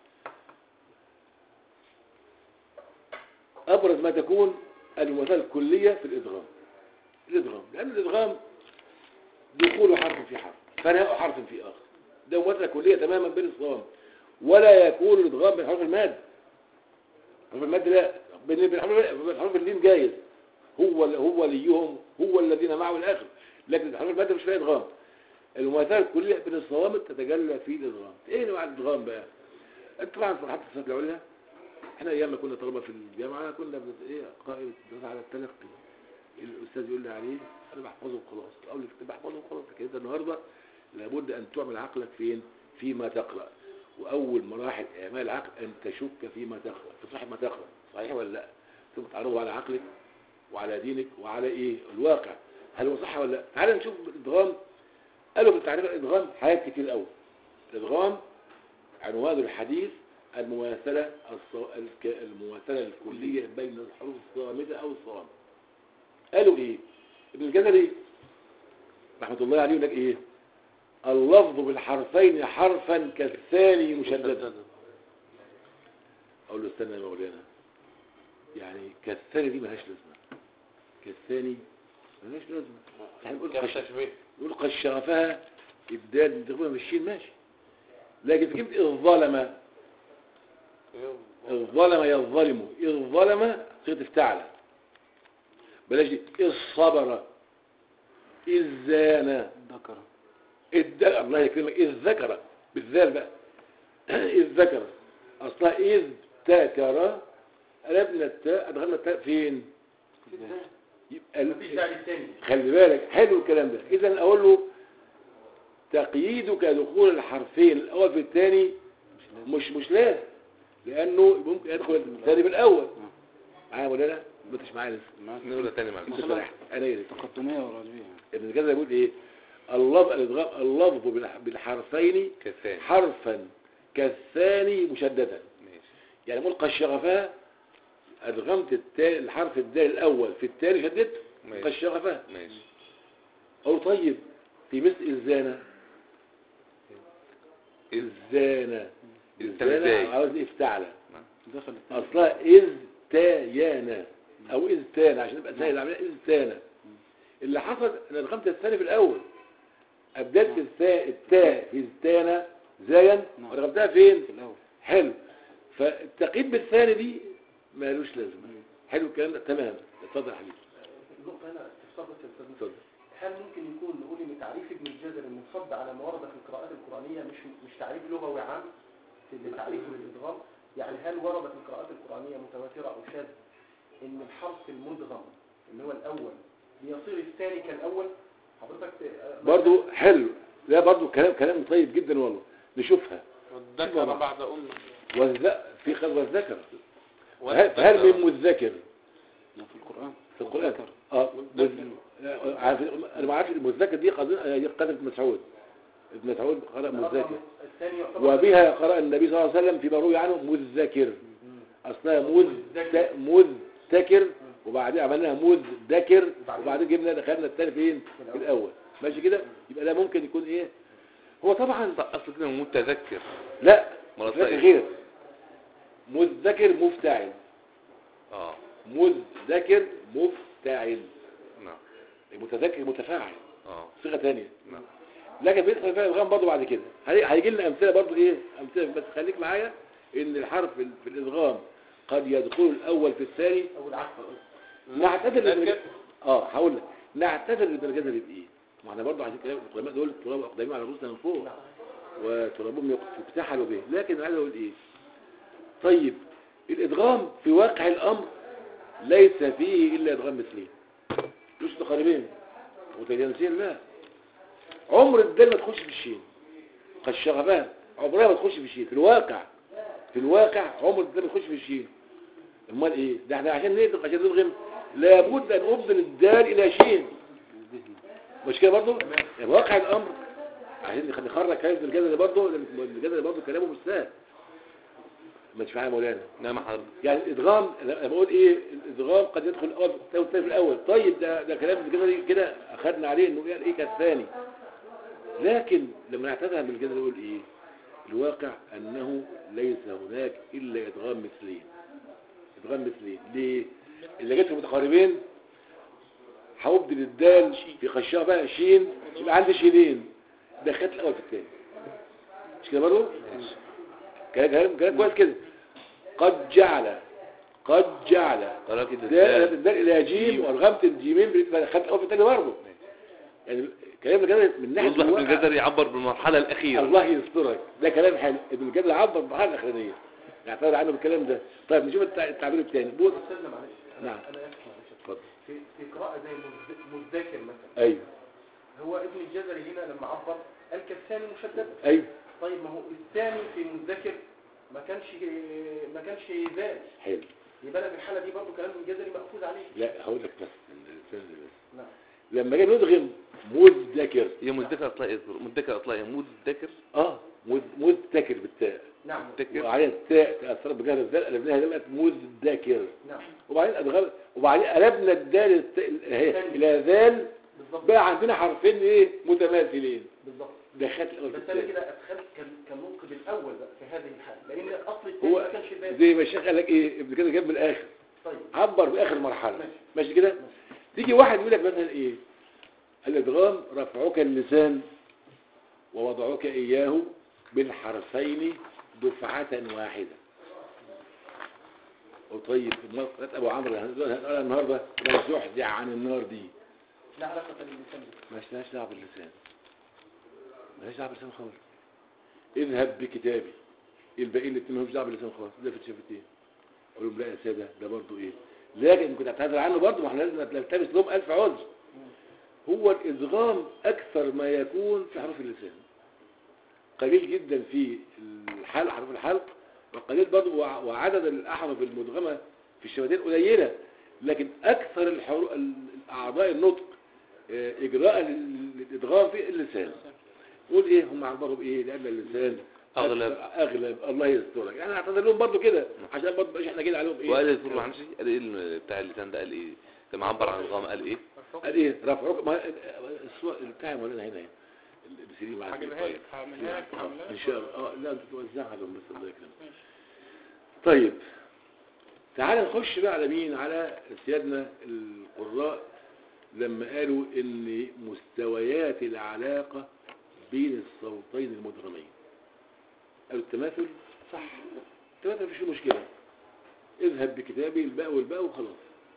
ابرز ما تكون المماثله الكليه في الادغام الادغام لان الادغام دخول حرف في حرف فناء حرف في اخر ده مماثله كليه تماما بين الصوام ولا يكون الادغام بين حروف الماد حروف الماد لا بين بين حروف بين حروف اللين جايز هو هو ليهم هو الذين معه الاخر لكن حروف الماد مش فيها ادغام المماثله الكليه بين الصوامت تتجلى في الادغام ايه نوع الادغام بقى انت طبعا في مرحله الصفات العليا احنا ايام ما كنا طلبه في الجامعه كنا بنت ايه قائمه الدراسه على التلقي الاستاذ يقول لي عليه انا بحفظه وخلاص اقول لك بحفظه وخلاص لكن انت النهارده لابد ان تعمل عقلك فين فيما تقرا واول مراحل اعمال العقل ان تشك فيما تقرا تصحح ما تقرا صحيح ولا لا ثم تعرضه على عقلك وعلى دينك وعلى ايه الواقع هل هو صح ولا لا تعال نشوف الادغام قالوا في التعريف الادغام حاجات كتير قوي الادغام عنوان الحديث المماثلة الص... الك... المماثلة الكلية بين الحروف الصامتة أو الصامتة قالوا إيه ابن الجزري رحمة الله عليه يقول لك إيه اللفظ بالحرفين حرفا كالثاني مشددا أقول له استنى يا مولانا يعني كالثاني دي ملهاش لازمة كالثاني ملهاش لازمة احنا بنقول
كيف
قش...
تشبيه
نقول قد شغفها إبدال تغيبها بالشين ماشي لكن في كلمة الظلمة الظلم يظلم الظلم صيغه افتعل بلاش دي الصبر الزانى
ذكر
الد... الله يكرمك إذ ذكر بالذال بقى إذ ذكر أصلها إذ تاكر قلبنا التاء أدخلنا التاء فين؟ يبقى
مفيش داعي الثاني
خلي بالك حلو الكلام ده إذا أقول له تقييدك دخول الحرفين الأول في الثاني مش مش لازم لأنه ممكن يدخل الثاني بالأول معايا ولا لا؟ ما انتش معايا لسه
نقولها تاني معلش
انت سرحت انا ايه
تقدمية وراجبية
ابن الجزري بيقول ايه اللفظ الادغام اللفظ بالح- بالحرفين
كالثاني
حرفا كالثاني مشددا
ماشي
يعني ملقى الشغفاء ادغمت التا... الحرف الدال الاول في الثاني شددته
ماشي.
ملقى الشغفاء
ماشي
او طيب في مثل الزانة الزانة
الزانة ازاي؟
عاوز افتعلى
دخل الثاني
اصلها اذ تايانا او اذ تانا عشان تبقى سهل العمليه اذ تانا اللي حصل ان ادغمت الثاني في الاول ابدلت الثاء التاء في تانا زاين
نعم.
ودغمتها فين
في الأول
حلو فالتقييد بالثاني دي مالوش لازمه حلو الكلام ده تمام اتفضل يا حبيبي
النقطة هنا استفسار بس يا أستاذ نصر.
اتفضل
هل ممكن يكون نقول ان تعريف ابن الجزري المنصب على ما ورد في القراءات القرآنية مش مش تعريف لغوي عام في تعريفه للإدغام يعني هل ورد في القراءات القرآنية متواترة أو شاذ ان الحرف المدغم اللي هو الأول بيصير الثاني كالأول حضرتك ت-
برضو حلو لا برضو كلام كلام طيب جدا والله نشوفها
والذكر بعد أمة
والذ... في خذ والذكر
والذكر.
هل من مذكر
ده في القرآن
في القرآن
ذكر.
اه مذ- آه، عارف- انا ما اعرفش المذكر دي قضيه دي قضيه ابن مسعود ابن مسعود قرأ مذكر
الرقم الثاني يعتبر
وبها قرأ النبي صلى الله عليه وسلم فيما روي عنه مذكر اصلها مذ مذكر وبعدين عملناها مذكر وبعدين جبنا دخلنا الثاني فين في الاول ماشي كده يبقى ده ممكن يكون ايه هو طبعا
اصل كده متذكر
لا
مرة
لا
ثانية.
غير مذكر مفتعل
اه
مذكر مفتعل
نعم
متذكر متفاعل
اه
صيغه ثانيه
نعم
لكن بيدخل فيها الادغام برضه بعد كده هي- هيجي لنا امثله برضه ايه امثله بس خليك معايا ان الحرف في ال- في الادغام قد يدخل الاول في الثاني
او العكس
نعتذر
ذكر.
للمج- اه هقول لك نعتذر للمجازة بايه ما احنا برضه عايزين كلام القدماء دول تراب اقدامين على رؤوسنا من فوق وترابهم يفتحلوا به لكن انا عايز اقول ايه طيب الادغام في واقع الامر ليس فيه الا ادغام مثلين مش متقاربين متجانسين لا عمر الدال ما تخش في الشين كالشغبان عمرها ما تخش في الشين في الواقع في الواقع عمر الدال ما تخش في الشين امال ايه ده احنا عشان نقدر عشان نضغم لابد ان ابدل الدال الى شين مش كده برضه يعني واقع الامر عشان نخ- نخرج كلام الجدل برضه لأن الجدل برضه كلامه مش سهل مش معايا يا مولانا
نعم حضرتك
يعني الادغام انا بقول ايه الادغام قد يدخل الاول في الثاني والثاني في الاول طيب ده ده كلام كده كده اخذنا عليه انه يعني ايه كالثاني لكن لما نعتذر بالكده نقول ايه الواقع انه ليس هناك الا ادغام مثلين ادغام مثلين ليه اللي جت في متقاربين هبدل الدال في خشاها بقى شين يبقى عندي شينين دخلت الاول في الثاني مش كده برضه كلام كلام كلام كويس كده قد جعل قد جعل
قلبت
الدال
الدال
الدال الى جيم وارغمت الجيمين دخلت الاول في الثاني برضه يعني الكلام ده كده من ناحيه
يصبح ابن
الواقع.
الجزري يعبر بالمرحلة الأخيرة
الله يسترك ده كلام حلو ابن الجد عبر بالمرحله الاخرانيه يعتبر عنه بالكلام ده طيب نشوف التع- التعبير الثاني بص
استاذنا معلش انا
نعم.
انا اسف معلش
اتفضل
في في قراءه زي مز- مزدكر مثلا
ايوه
هو ابن الجزري هنا لما عبر قال كالثاني مشددا
ايوه
طيب ما هو الثاني في مزدكر ما كانش ما كانش ذال
حلو
يبقى أنا في الحاله دي برضه كلام ابن الجزري مأخوذ عليه
لا هقول لك بس استنى بس
نعم
لما جه ندغم مذكر
هي مدكر أطلاق اصبر مدكر أطلاق مدكر
اه مذ- مذكر بالتاء
نعم
مدكر
وعليها التاء تاثرت بجهر الدال قلبناها دلوقتي مذكر
نعم
وبعدين ادغام وبعدين قلبنا الدال الت- اهي الى ذال
بالظبط
بقى عندنا حرفين ايه متماثلين
بالظبط
دخلت الاول في
بس انا
الثاني
كده ادخلت كان- كالنطق بالاول بقى في هذه الحاله لان الاصل الثاني
هو
ما كانش ذال
زي ما الشيخ قال لك ايه ابن كده جاب من الاخر
طيب
عبر في اخر مرحله
ماشي.
ماشي كده تيجي واحد يقول لك مثلا ايه الادغام رفعك اللسان ووضعك اياه بالحرفين دفعه واحده وطيب ما قالت ابو عمرو هنقولها النهارده ما زحزح عن النار دي
لا علاقه للسان بك.
مالهاش لهاش دعوه باللسان مالهاش دعوه باللسان خالص اذهب بكتابي الباقيين الاثنين مالهمش دعوه باللسان خالص ده في الشفتين اقول لهم لا يا ساده ده برضه ايه لكن كنت اعتذر عنه برضه ما احنا لازم نلتمس لهم الف عذر هو الادغام اكثر ما يكون في حروف اللسان قليل جدا في الحلق حروف الحلق وقليل برضه وع- وعدد الاحرف المدغمه في الشفتين قليله لكن اكثر الحروف الاعضاء النطق آه، اجراء للادغام في اللسان نقول ايه هم عبروا بايه لان اللسان
أغلب.
أكثر- اغلب الله يسترك يعني اعتذر لهم برضه كده عشان برضه مش احنا كده عليهم ايه
وقال الدكتور محمشي قال ايه ال- بتاع اللسان ده قال ايه لما عبر عن الغام قال ايه
قال ايه رفعك ما الصور بتاعي مولانا هنا السيرين معاك
هجيبها لك هعملها لك
آه،
هعملها
ان
لك.
شاء الله اه لا انت توزعها لهم بس الله يكرمك طيب تعال نخش بقى على مين على سيادنا القراء لما قالوا ان مستويات العلاقة بين الصوتين المدغمين قالوا التماثل صح التماثل مفيش فيه مشكلة اذهب بكتابي الباء والباء وخلاص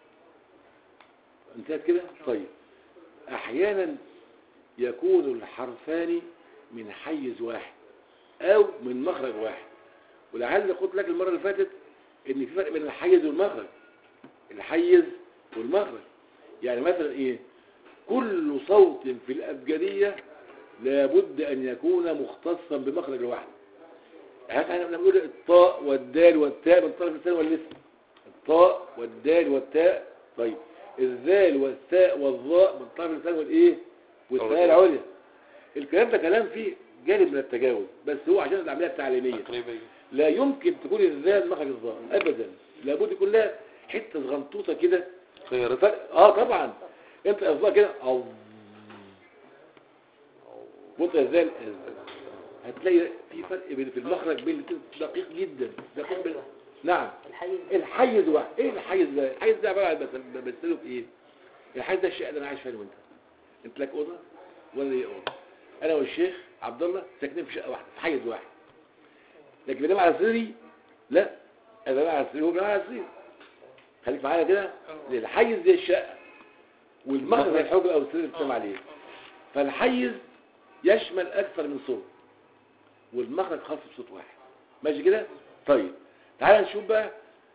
انتهت كده طيب احيانا يكون الحرفان من حيز واحد او من مخرج واحد ولعل قلت لك المرة اللي فاتت ان في فرق بين الحيز والمخرج الحيز والمخرج يعني مثلا ايه كل صوت في الابجدية لابد ان يكون مختصا بمخرج واحد يعني احنا لما بنقول الطاء والدال والتاء من طرف اللسان واللسان الطاء والدال والتاء طيب الذال والثاء والظاء من طرف اللسان والايه والثاء العليا الكلام ده كلام فيه جانب من التجاوز بس هو عشان العمليه التعليميه
تقريبا
لا يمكن تكون الذال مخرج الظاء ابدا لابد يكون لها حته صغنطوطه كده
خيرت
فرق اه طبعا انت الظاء كده او وانت الذال هتلاقي في فرق بين في المخرج بين الاتنين دقيق جدا دقيق بين نعم
الحيز
الحيز واحد ايه الحيز ده الحيز ده عباره عن بس بمثله في ايه الحيز ده الشقه اللي انا عايش فيها انا وانت انت لك اوضه وانا لي اوضه انا والشيخ عبد الله ساكنين في شقه واحده في حيز واحد لكن بنام على سريري لا انا بنام على سريري وهو بينام على سريري خليك معايا كده الحيز دي الشقه والمخرج زي الحجره او السرير اللي بتنام عليه فالحيز يشمل اكثر من صوت والمخرج خاص بصوت واحد ماشي كده طيب تعال نشوف بقى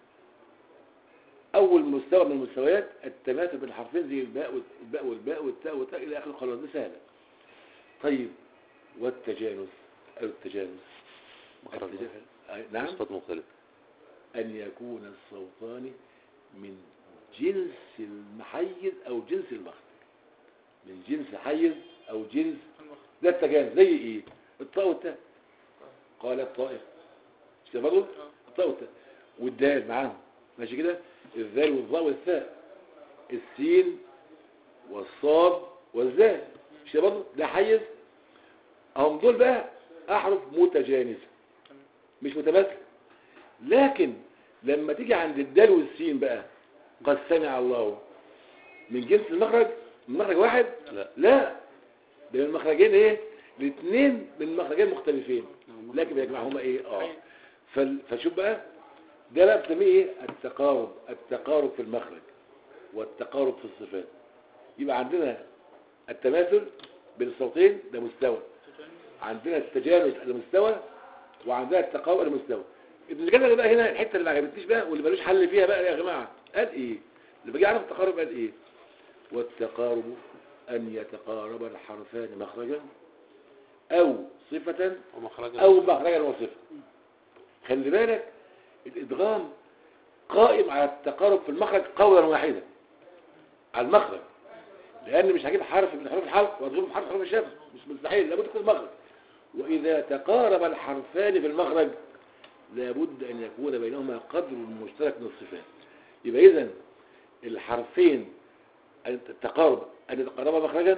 اول مستوى من المستويات التماثل بين الحرفين زي الباء والباء والباء والتاء والتاء الى اخره خلاص دي سهله طيب والتجانس او التجانس
مخرج
التجانس.
واحد.
أي- نعم
صوت مختلف
أن يكون الصوتان من جنس المحيز أو جنس المخرج من جنس حيز أو جنس ده التجانس زي إيه الطاء والتاء قال الطائف مش كده برضه الطاء والتاء والدال معاهم ماشي كده الذال والظاء والثاء السين والصاد والزال مش كده برضه ده حيز هم دول بقى احرف متجانسه مش متماثله لكن لما تيجي عند الدال والسين بقى قد سمع الله من جنس المخرج من مخرج واحد
لا
لا ده من مخرجين ايه الاثنين من مخرجين مختلفين لكن بيجمعهما ايه اه فال- فشوف بقى ده بقى بنسميه ايه التقارب التقارب في المخرج والتقارب في الصفات يبقى عندنا التماثل بين الصوتين ده مستوى عندنا التجانس ده مستوى وعندنا التقارب ده مستوى ابن الجزري بقى هنا الحته اللي ما عجبتنيش بقى واللي ملوش حل فيها بقى يا جماعه قال ايه اللي باجي اعرف التقارب قال ايه والتقارب أن يتقارب الحرفان مخرجا أو صفة
ومخرجا
أو مخرجا وصفة خلي بالك الإدغام قائم على التقارب في المخرج قولا واحدا على المخرج لأن مش هجيب حرف من حروف الحلق وأضغم حرف حروف الشفة مش مستحيل لابد يكون مخرج وإذا تقارب الحرفان في المخرج لابد أن يكون بينهما قدر مشترك من الصفات يبقى إذن الحرفين أن التقارب أن يتقاربا مخرجا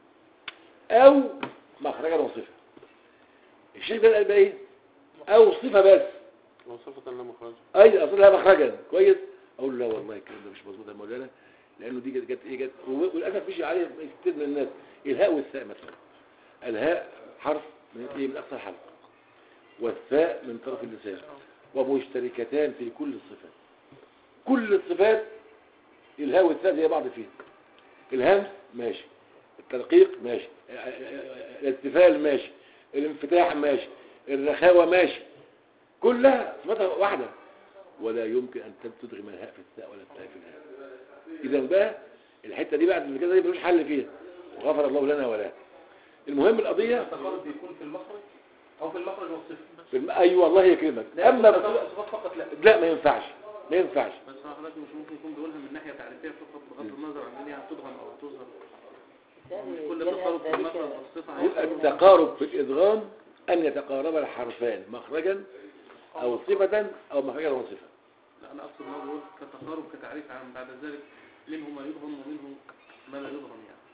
أو مخرجا وصفة الشيخ ده قال بقى إيه أو صفة بس
وصفة لا مخرج
أي أصلها مخرجا كويس أقول لا والله الكلام ده مش مظبوط يا مولانا لأنه دي جت جت إيه جت وللأسف مش عليه كتير من الناس الهاء والثاء مثلا الهاء حرف من إيه من أقصى الحلق والثاء من طرف اللسان ومشتركتان في كل الصفات كل الصفات الهاء والثاء زي بعض فيها الهمس ماشي الترقيق ماشي الاستفال ماشي الانفتاح ماشي الرخاوة ماشي كلها صفتها واحدة ولا يمكن أن تدغم الهاء في الثاء ولا الثاء في الهاء إذا بقى الحتة دي بعد كده دي ملوش حل فيها وغفر الله لنا ولا المهم القضية
التقارب بيكون في المخرج او في المخرج والصفه
في الم... أيوة الله يكرمك أما
التقارب
بس...
الصفات فقط لا
لا ما ينفعش ما ينفعش
بس هو حضرتك مش ممكن يكون بيقولها من ناحية تعريفية فقط بغض النظر عن ان هي هتضغم او تظهر مش كل تقارب في المخرج والصفة هيبقى
التقارب في الإدغام أن يتقارب الحرفان مخرجا أو صفة أو مخرجا وصفة
لا انا اقصد ان هو بيقول كتقارب كتعريف عام بعد ذلك منه ما يضغم ومنه ما لا يضغم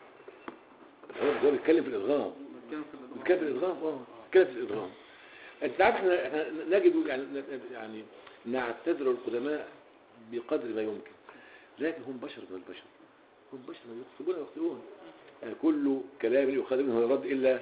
يعني
هو هو بيتكلم في الإدغام
بنتكلم في الإضغام.
بيتكلم في الإدغام اه بيتكلم في الإدغام أنت عارف احنا احنا نجد يعني يعني نعتذر القدماء بقدر ما يمكن لكن هم بشر من البشر هم بشر من يخطئون ويخطئون يعني كل كلام يؤخذ منه الرد إلا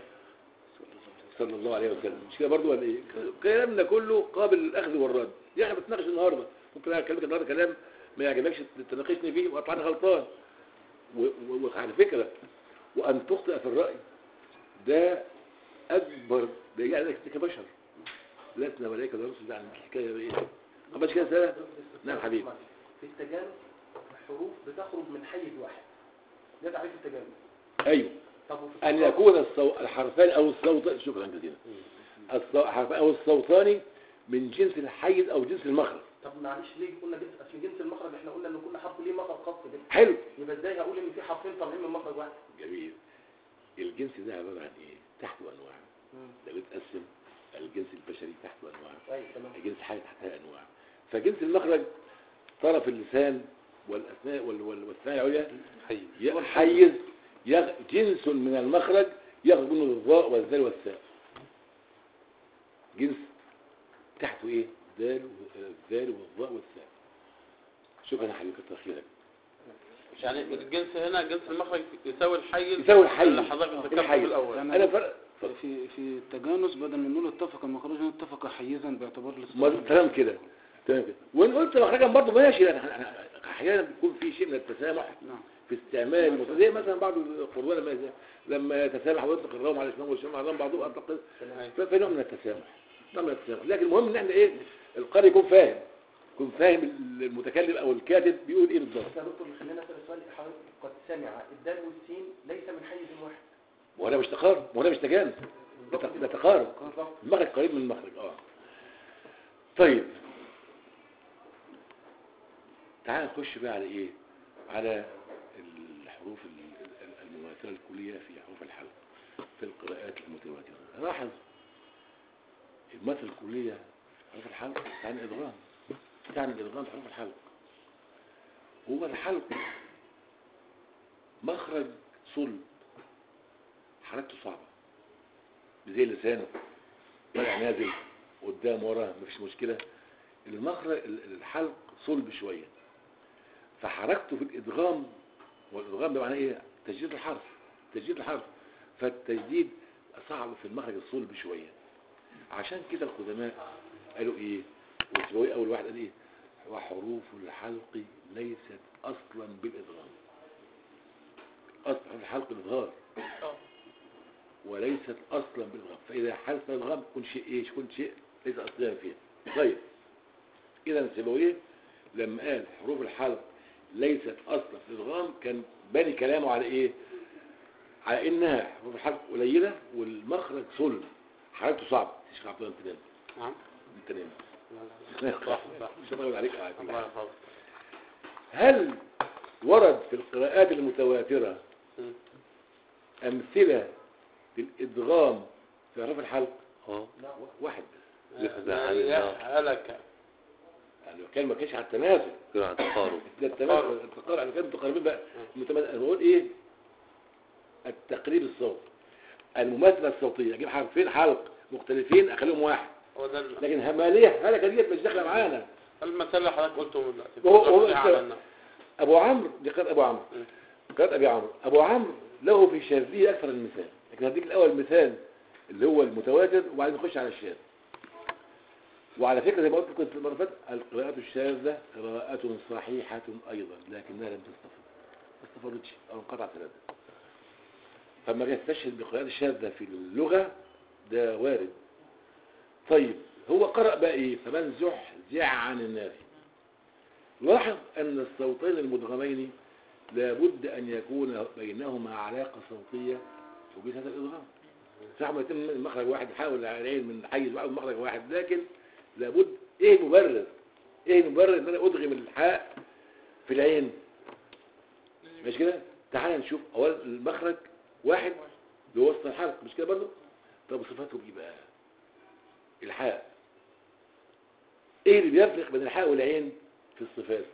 صلى الله عليه وسلم مش كده برضه ولا ايه كلامنا كله قابل للأخذ والرد يعني احنا بنتناقش النهارده ممكن انا اكلمك النهارده كلام ما يعجبكش تناقشني فيه واطلع انا غلطان و- و- وعلى فكره وان تخطئ في الراي ده اكبر ده يعني انك كبشر لسنا ملائكه ده رسل يعني الحكايه بايه ما كده سنه نعم حبيبي
في التجانس الحروف بتخرج من حيز واحد ده تعريف التجانس
ايوه
طب وفي
ان
التقارب؟
يكون الصو... الحرفان او الصوت شكرا جزيلا الصو... الحرفان او الصوتان من جنس الحيز او جنس المخرج
طب معلش ليه قلنا جنس عشان جنس المخرج احنا قلنا ان كل حرف ليه مخرج خاص بيه
حلو
يبقى ازاي هقول ان في حرفين طالعين من مخرج واحد
جميل الجنس ده عباره عن ايه تحته انواع ده بيتقسم الجنس البشري تحته انواع
ايوه تمام
الجنس الحي تحتها انواع فجنس المخرج طرف اللسان والاثناء وال- وال- والثنايا العليا
حي
ي- حيز يغ... جنس من المخرج يخرج منه الظاء والذال والثاء جنس تحته ايه دال و- الذال والظاء والثاء شكرا يا حبيبي كتر خيرك
يعني الجنس هنا جنس المخرج يساوي الحيز
يساوي الحيز.
اللي حضرتك ذكرته في
الحيز.
الاول
يعني
انا فرق
في في التجانس بدل ما نقول اتفق مخرجا اتفق حيزا باعتبار
ما-
الاستقرار
تمام كده تمام كده وان قلت مخرجا برضه ماشي لأن إحنا- إحنا احيانا بيكون في شيء من التسامح
نعم
في استعمال المت- زي مثلا بعض القرآن لما يز- لما يتسامح ويطلق الروم على الاسلام والشام على بعضهم اطلق ففي نوع من التسامح نوع من التسامح لكن المهم ان احنا ايه القارئ يكون فاهم يكون فاهم المتكلم او الكاتب بيقول ايه بالظبط
بس يا دكتور خلينا نسال السؤال حضرتك قد سمع الدال والسين ليس من حيز واحد
وهو ده مش تقارب وهو ده مش تجانس ده تق- ده تقارب
بالظبط
المخرج قريب من المخرج اه طيب تعال نخش بقى على ايه على الحروف ال- ال- المماثله الكليه في حروف الحلق في القراءات المتواتره لاحظ المثل الكليه حروف الحلق تعني إدغام تعني الإدغام في حروف الحلق هو الحلق مخرج صلب حركته صعبة زي لسانه طالع نازل قدام ورا مفيش مشكلة المخرج ال- الحلق صلب شوية فحركته في الإدغام والإدغام ده معناه إيه؟ تجديد الحرف تجديد الحرف فالتجديد صعب في المخرج الصلب شوية عشان كده القدماء قالوا إيه والسبوي أول واحد قال إيه وحروف الحلق ليست أصلا بالإدغام أصل حروف الحلق الإظهار وليست أصلا بالإدغام فإذا حدث الإدغام يكون شيء إيه يكون شيء ليس أصليا فيه طيب إذا سيبويه لما قال حروف الحلق ليست أصلا في الإدغام كان باني كلامه على إيه على إنها حروف الحلق قليلة والمخرج صلب حركته صعب شيخ عبد الله انت نام
نعم
انت نام
لا، لا. صح صح
مش هطول عليك على كل
الله
حال.
يحفظك
هل ورد في القراءات المتواترة
مم.
أمثلة للإدغام في حروف الحلق
اه
واحد بس
يفزع عن النار.
هلك
يعني لو كان ما كانش على التنازل
كده عن تقارب
ده التماثل التقارب على كان متقاربين بقى متماثل انا بقول ايه التقريب الصوت المماثله الصوتيه اجيب حرفين حلق مختلفين اخليهم واحد
هو ده ال-
لكن هماليه هلكه ديت مش داخله معانا
المثال اللي حضرتك قلته دلوقتي
هو- هو
بتوزع على
أنت-
الناس.
ابو عمرو دي قراءه ابو عمرو
مم.
قراءه ابي عمرو ابو عمرو له في شاذيه اكثر من مثال لكن هديك الاول مثال اللي هو المتواتر وبعدين نخش على الشاذ وعلى فكره زي ما قلت لكم في المره اللي فاتت القراءات الشاذه قراءه صحيحه ايضا لكنها لم تستفد ما استفادتش او انقطعت ثلاثه فما جاي يستشهد بقراءات الشاذه في اللغه ده وارد طيب هو قرأ بقى ايه فمن زحزح عن النار لاحظ ان الصوتين المدغمين لابد ان يكون بينهما علاقة صوتية وبين هذا الادغام صح ما يتم من مخرج واحد يحاول العين من حيز واحد من مخرج واحد لكن لابد ايه المبرر ايه المبرر ان انا ادغم الحاء في العين مش كده تعال نشوف اول المخرج واحد اللي هو وسط الحلق مش كده برضه طب صفاته ايه بقى الحاء ايه اللي بيفرق بين الحاء والعين في الصفات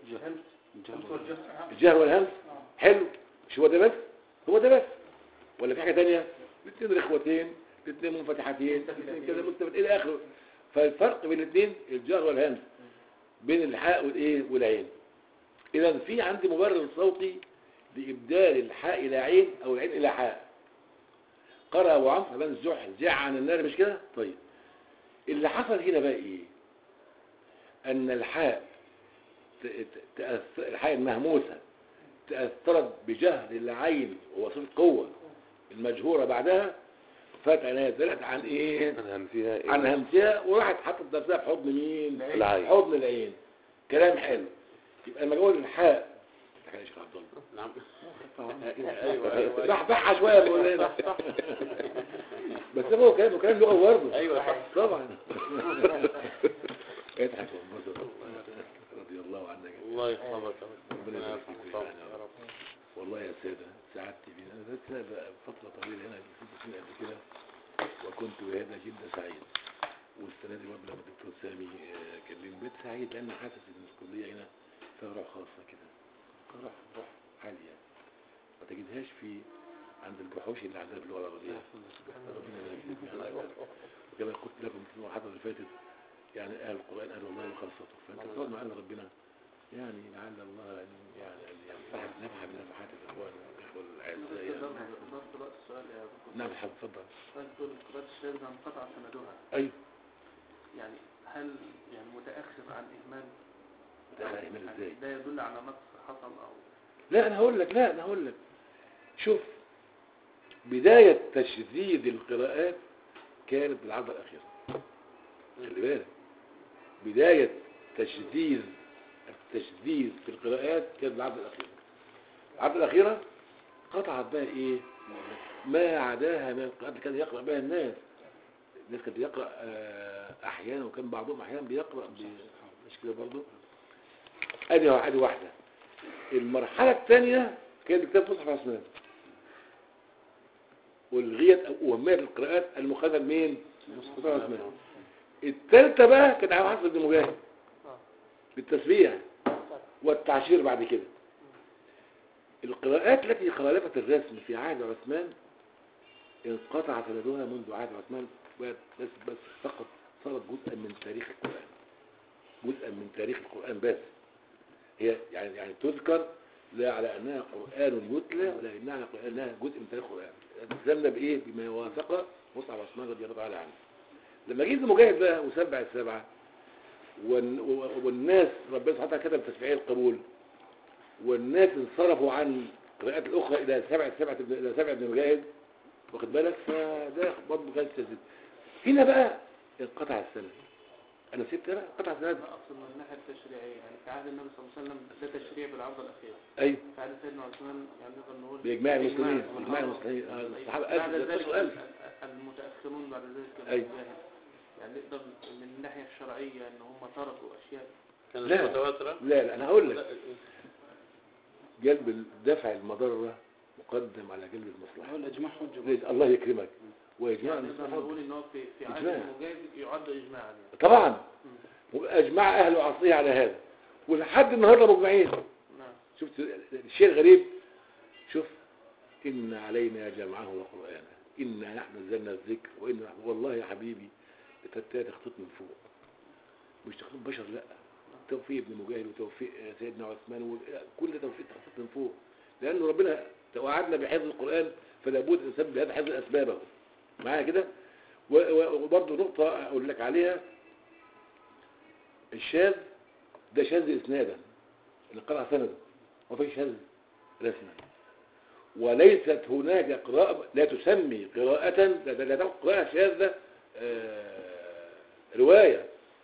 الجهر والهمس حلو مش هو ده بس هو ده بس ولا في حاجه ثانيه الاثنين رخوتين الاثنين منفتحتين الاثنين كده مستفد الى اخره فالفرق بين الاثنين الجهر والهمس بين الحاء والايه والعين اذا في عندي مبرر صوتي لابدال الحاء الى عين او العين الى حاء قرأ ابو عمرو فمن زحزح عن النار مش كده طيب اللي حصل هنا بقى ايه ان الحاء ت- ت- تأثر الحاء المهموسة تأثرت بجهر العين ووصف قوة المجهورة بعدها فتنازلت عن ايه
أنهم فيها إيه؟
عن همسها وراحت حطت نفسها في حضن مين
العين.
حضن العين كلام حلو يبقى لما اقول الحاء يا شيخ عبد الله
نعم
طبعا
ايوه ايوه
بحبحها شويه يا مولانا بس هو كلام كلام لغه برضه
ايوه صح
طبعا اضحك وانبسط رضي الله عنك
الله يحفظك
ربنا يبارك فيك
يحفظك
ويجعلنا
يا رب
والله يا سادة سعدت بنا أنا لسه بقى فترة طويلة هنا في ست سنين قبل كده وكنت بهذا جدا سعيد والسنة دي برضه لما الدكتور سامي آه، كلمني بقيت سعيد لأن حاسس إن الكلية هنا فيها روح خاصة كده روح روح عالية ما تجدهاش في عند الجحوش اللي عندنا في اللغة العربية ربنا يبارك فيك يعني وكما قلت لكم في المحاضرة اللي فاتت يعني أهل القرآن أهل الله وخاصته فأنت تقعد مع أهل ربنا يعني لعل الله أن يعني أن ينفعك نفعا من نفحات الإخوان والإخوة الأعزاء يعني.
نفس الوقت السؤال يا دكتور
نعم حب تفضل
هل تقول القراءات الشاذة انقطع سندها
أيوه
يعني هل يعني متأخر عن إهمال
ده على إيمان
يعني
إزاي
ده يدل على نقص حصل أو
لا أنا هقول لك لا أنا هقول لك شوف بداية تشذيذ القراءات كانت بالعرضة الأخيرة خلي بالك بداية تشذيذ التشذيذ في القراءات كانت بالعرضة الأخيرة العرضة الأخيرة قطعت بقى إيه ما عداها من القراءات اللي كان يقرأ بها الناس الناس كانت بيقرأ آه، أحيانا وكان بعضهم أحيانا بيقرأ ب- مش كده برضه أدي أدي واحدة المرحلة الثانية كانت بكتاب مصحف عثمان والغيت أو أهمية القراءات المخالفة لمين؟ مصحف عثمان الثالثه بقى كان على حفص بن مجاهد
آه.
بالتسبيح والتعشير بعد كده القراءات التي خالفت الرسم في عهد عثمان انقطع سندها منذ عهد عثمان بس بس فقط صارت جزءا من تاريخ القرآن جزءا من تاريخ القرآن بس هي يعني يعني تذكر لا على انها قرآن يتلى ولكنها على قرآن- انها جزء من تاريخ القرآن التزمنا بايه بما وافق مصعب عثمان رضي الله تعالى عنه لما جه ابن مجاهد بقى وسبع السبعه والن- و- والناس ربنا سبحانه وتعالى كتب تشريعي القبول والناس انصرفوا عن القراءات الاخرى الى سبع سبعه ابن- الى سبع ابن مجاهد واخد بالك فده برضه كان تسديد هنا بقى انقطع السند انا سبت بقى انقطع السند
لا اقصد من الناحيه التشريعيه يعني في عهد النبي صلى الله عليه وسلم ده تشريع بالعرض الاخير
ايوه
في عهد سيدنا عثمان يعني نقدر نقول
بإجماع المسلمين
بإجماع.
بإجماع المسلمين آه،
أيوة.
الصحابة
بعد
ألف
ذلك
ده ألف
المتاخرون بعد ذلك
أيوة.
المجاهد. يعني نقدر من الناحيه الشرعيه ان هم تركوا اشياء
كانت
لا.
متواترة
لا لا انا هقول
لا،
لك جلب دفع المضره مقدم على جلب المصلحه
هو الإجماع حجة
ليه؟ الله يكرمك واجماع
يعني نقدر
المصلحه
نقول ان هو في في عهد
إجماع.
المجاهد يعد اجماعا يعني
طبعا واجمع اهل عصره على هذا ولحد النهارده مجمعين
نعم
شفت الشيء الغريب شوف إن علينا جمعه وقرآنه إنا نحن نزلنا الذكر وإن والله يا حبيبي التتات تخطيط من فوق مش تخطيط بشر لا توفيق ابن مجاهد وتوفيق سيدنا عثمان وكل ده توفيق تخطيط من فوق لأنه ربنا وعدنا بحفظ القرآن فلا بد أن نسبب بهذا حفظ أسبابه معايا كده و- و- وبرضه نقطة أقول لك عليها الشاذ ده شاذ إسنادا اللي قرأ سنده وفي شاذ رسما وليست هناك قراءة لا تسمي قراءة لا لا تقول قراءة شاذة آه، رواية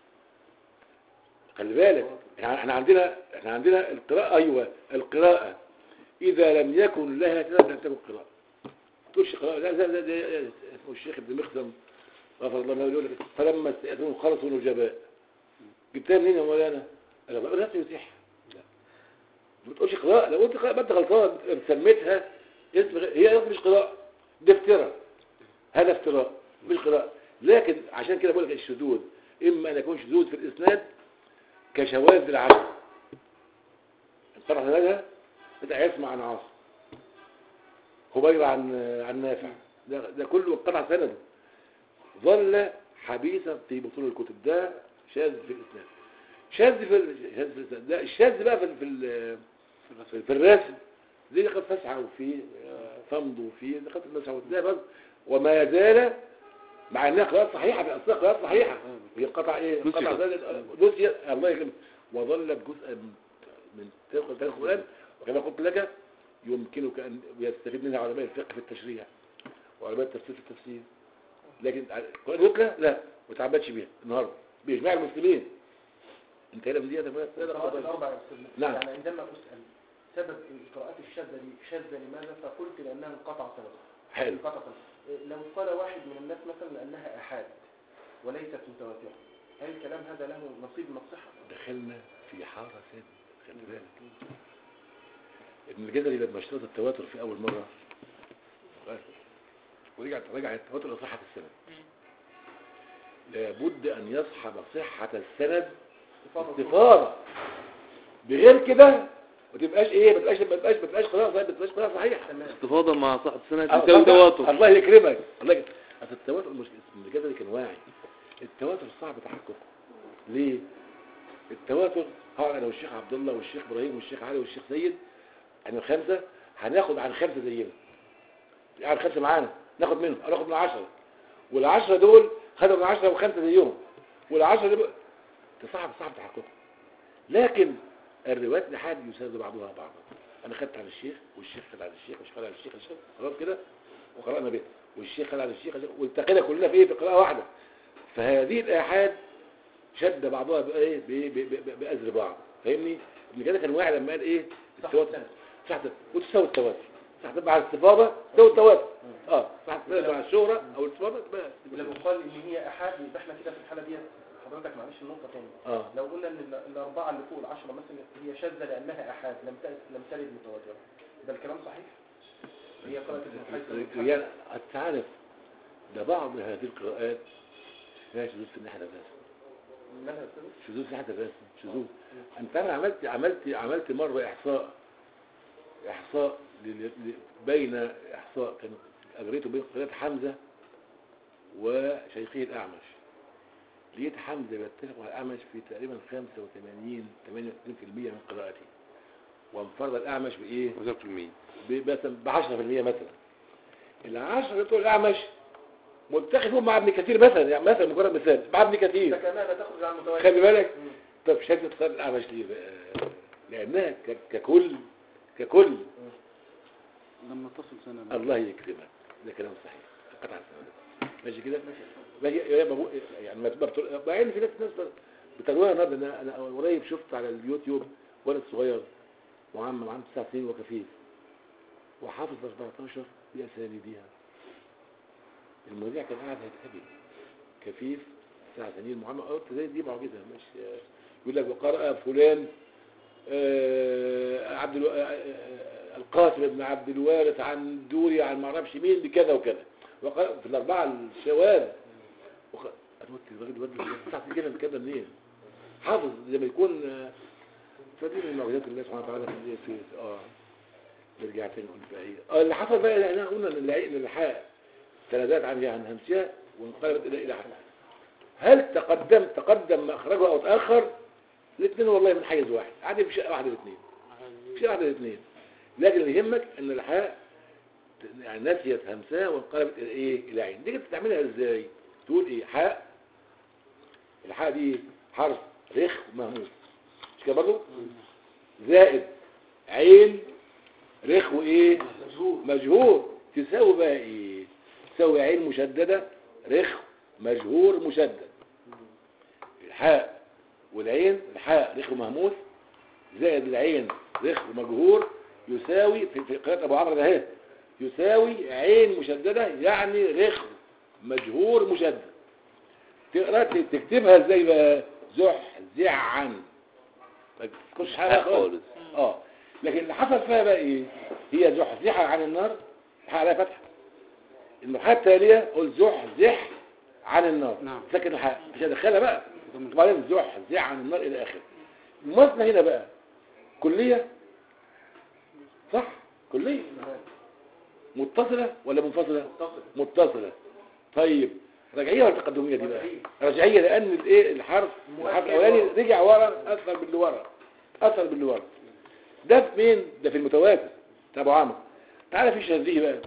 خلي بالك احنا احنا عندنا احنا عندنا القراءة ايوه القراءة اذا لم يكن لها سبب لم تكن قراءة تقولش قراءة لا لا لا ده اسمه الشيخ ابن مخزم غفر الله له يقول لك فلما استأذنوا خلصوا نجباء جبتها منين يا مولانا؟ قال الله لا يتيح ما بتقولش قراءة لو قلت قراءة ما انت غلطان سميتها اسم غ- هي مش قراءة ده افتراء هذا افتراء مش قراءة لكن عشان كده بقول لك الشذوذ اما ان يكون شذوذ في الاسناد كشواذ العدل انقطع سندها بتاع يسمع عن عاصم خبير عن عن نافع ده, ده كله انقطع سنده ظل حبيسا في بطول الكتب ده شاذ في الاسناد شاذ في ال- شاذ في الاسناد ده الشاذ بقى في ال- في ال- في, في الرسم دي قد تسعى وفي فمض وفي قد تسعى ده بس وما يزال مع انها قراءات صحيحه في اصلها قراءات صحيحه هي قطع ايه قطع نسي الله يكرمك وظلت جزءا من من تاريخ تاريخ القران وكما قلت لك يمكنك ان يستفيد منها علماء الفقه في التشريع وعلماء التفسير في التفسير لكن القران يتلى لا ما تعبدش بيها النهارده باجماع المسلمين انتهينا من دي يا تمام لا لا
القراءات
خلاص.
الأربع يا أستاذ
نعم.
يعني عندما أسأل سبب القراءات الشاذة دي شاذة لماذا فقلت لأنها انقطع سببها
حلو
انقطع سببها. لو قال واحد من الناس مثلا لأنها أحاد وليست متواترة هل الكلام هذا له نصيب من الصحة؟
دخلنا في حارة ثانية خلي بالك ابن الجزري لما اشترط التواتر في أول مرة ورجع رجع التواتر لصحة السند لابد أن يصحب صحة السند استفاضة بغير كده ما تبقاش ايه ما تبقاش ما تبقاش ما تبقاش قراءة ما تبقاش قراءة صحيحة
تمام
استفاضة مع صاحب السنة
الله-
تساوي تواتر
الله يكرمك الله يكرمك أصل التواتر مش ابن الجزري كان واعي التواتر صعب تحققه ليه التواتر هقعد انا والشيخ عبد الله والشيخ ابراهيم والشيخ علي والشيخ سيد عن الخمسه هناخد عن خمسه زينا يعني خمسه معانا ناخد منهم او ناخد من عشرة والعشرة دول خدوا من عشرة وخمسه زيهم والعشرة دول صعب صعب تحققه لكن الروايات لحد يساعد بعضها بعضا انا خدت عن الشيخ والشيخ خد عن الشيخ والشيخ خد عن الشيخ الشيخ خلاص كده وقرانا به والشيخ خد عن الشيخ والتقينا كلنا في ايه في قراءه واحده فهذه الاحاد شد بعضها بايه ب- ب- ب- بأزر بعض فاهمني ابن كده كان واعي لما قال ايه
صح
التواتر
السند.
صح وتساوي التواتر صح مع الاستفاضه تساوي التواتر اه صح مع الشهره او الاستفاضه تبقى
لو قال ان هي احاد يبقى احنا كده في الحاله ديت حضرتك معلش النقطه تاني
اه
لو قلنا ان ال- الاربعه اللي فوق العشره مثلا هي شاذه لانها احاد لم ترد لم ترد متواتره ده الكلام صحيح هي قراءه ابن حيث
يعني انت عارف ده بعض هذه القراءات اسمها شذوذ في الناحيه الرسم
مالها يا أستاذ؟
شذوذ في ناحيه الرسم شذوذ انت انا عملت عملت عملت مره احصاء احصاء لل- ل- بين احصاء كان اجريته بين قراءه حمزه وشيخه الاعمش لقيت حمزه بيتفق مع الاعمش في تقريبا 85 88% من قراءته وانفرد الاعمش بايه؟
10%
ب- مثلا ب 10% مثلا ال 10 بتوع الاعمش متخذوا مع ابن كثير مثلا يعني مثلا مجرد مثال مع ابن
ده
كثير
كمان لا تخرج عن المتوازن
خلي بالك
مم.
طب شدة قراءة الأعمش ليه بقى؟ لأنها ك- ككل ككل
لما تصل سنة
الله يكرمك ده كلام صحيح قطع السنة ماشي كده ماشي يا بابو يعني ما تبقى بتقول بعدين في ناس ناس بترويها النهارده انا انا قريب شفت على اليوتيوب ولد صغير معمم عنده تسع سنين وكفيف وحافظ 14 بأسانيدها المذيع كان قاعد هيتهبل كفيف تسع سنين معمم قلت زي دي معجزه مش يقول لك وقرأ فلان آه، عبد الو... آه، آه، القاسم بن عبد الوارث عن دوري عن ما اعرفش مين بكذا وكذا وقرأ في الاربعه الشواذ وق... قلت الراجل الواد تسع سنين كده كده منين؟ حافظ زي ما يكون آه، فدي من معجزات الله سبحانه وتعالى في في اه نرجع تاني نقول بقى ايه اه اللي حصل بقى احنا قلنا ان الع- ان الحاء تنازلت عن عن همسها وانقلبت الى الى حاء هل تقدم تقدم ما اخرجه او تاخر الاثنين والله من حيز واحد عادي في شيء واحد الاثنين في شيء واحد الاثنين لكن اللي يهمك ان الحاء ت- يعني نسيت همسها وانقلبت الى ايه الى عين دي تعملها ازاي تقول ايه حاء الحاء دي حرف رخ مهموس مش كده برضه زائد عين رخ وايه
مجهول
مجهور تساوي بقى ايه تساوي عين مشددة رخ مجهور مشدد الحاء والعين الحاء رخ مهموس زائد العين رخ مجهور يساوي في في قراءة ابو عمرو ده اهي يساوي عين مشددة يعني رخ مجهور مشدد تقرا تكتبها ازاي بقى زح زعا ما تكونش حاجه
حق
خالص
خالص
اه لكن اللي حصل فيها بقى ايه هي زحزحة عن النار الحق عليها فتحة المرحلة التالية قول زحزح عن النار
نعم.
سكن الحق مش هدخلها بقى وبعدين زحزح عن النار الى اخره المماثلة هنا بقى كلية صح كلية متصلة ولا منفصلة
متصل
متصلة طيب رجعية ولا تقدمية دي بقى
رجعية.
رجعية لان الايه الحرف الحرف
مؤكد
الاولاني
ورا.
رجع ورا اثر باللي ورا اثر باللي ورا ده في مين ده في المتواتر بتاع ابو عمرو تعالى في شاذليه بقى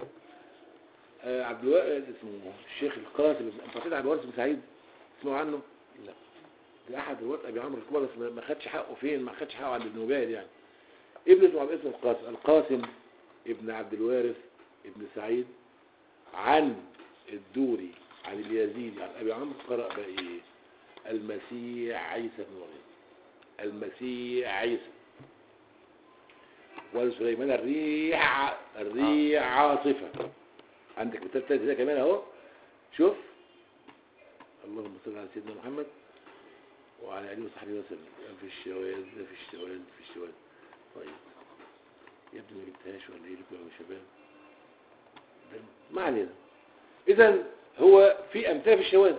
آه عبد الوا... اسمه الشيخ القاسم بن- انت عارفين عبد الوارث بن سعيد اسمعوا عنه
لا.
ده احد رواه ابي عمرو الكبار بس ما- ما خدش حقه فين ما خدش حقه عند ابن وبال يعني ابن اسمه عبد اسمه القاسم القاسم ابن عبد الوارث ابن سعيد عن الدوري عن اليزيدي عن ابي عمرو قرأ بقى ايه المسيح عيسى بن مريم المسيح عيسى ولسليمان الريح الريح عاصفة عندك كتاب تاني ده كمان اهو شوف اللهم صل على سيدنا محمد وعلى اله وصحبه وسلم في الشواذ في الشواذ في الشواذ طيب يا ابني ما جبتهاش ولا ايه لكم يا شباب ده ما علينا اذا هو في امثال في الشواذ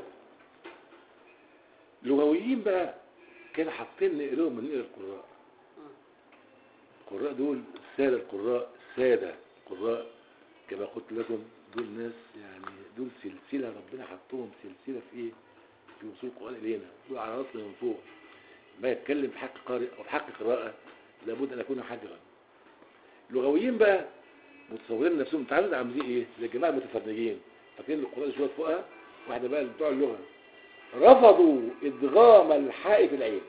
لغويين بقى كانوا حاطين نقلهم من نقل القراء القراء دول السادة القراء السادة القراء كما قلت لكم دول ناس يعني دول سلسلة ربنا حطهم سلسلة في ايه في وصول القرآن إلينا دول على راسنا من فوق ما يتكلم في حق قارئ أو في حق قراءة لابد أن يكون حجرا اللغويين بقى متصورين نفسهم تعالوا عاملين ايه زي الجماعة المتفرجين فاكرين القرآن شوية فوقها واحدة بقى بتوع اللغة رفضوا إدغام الحاء في العين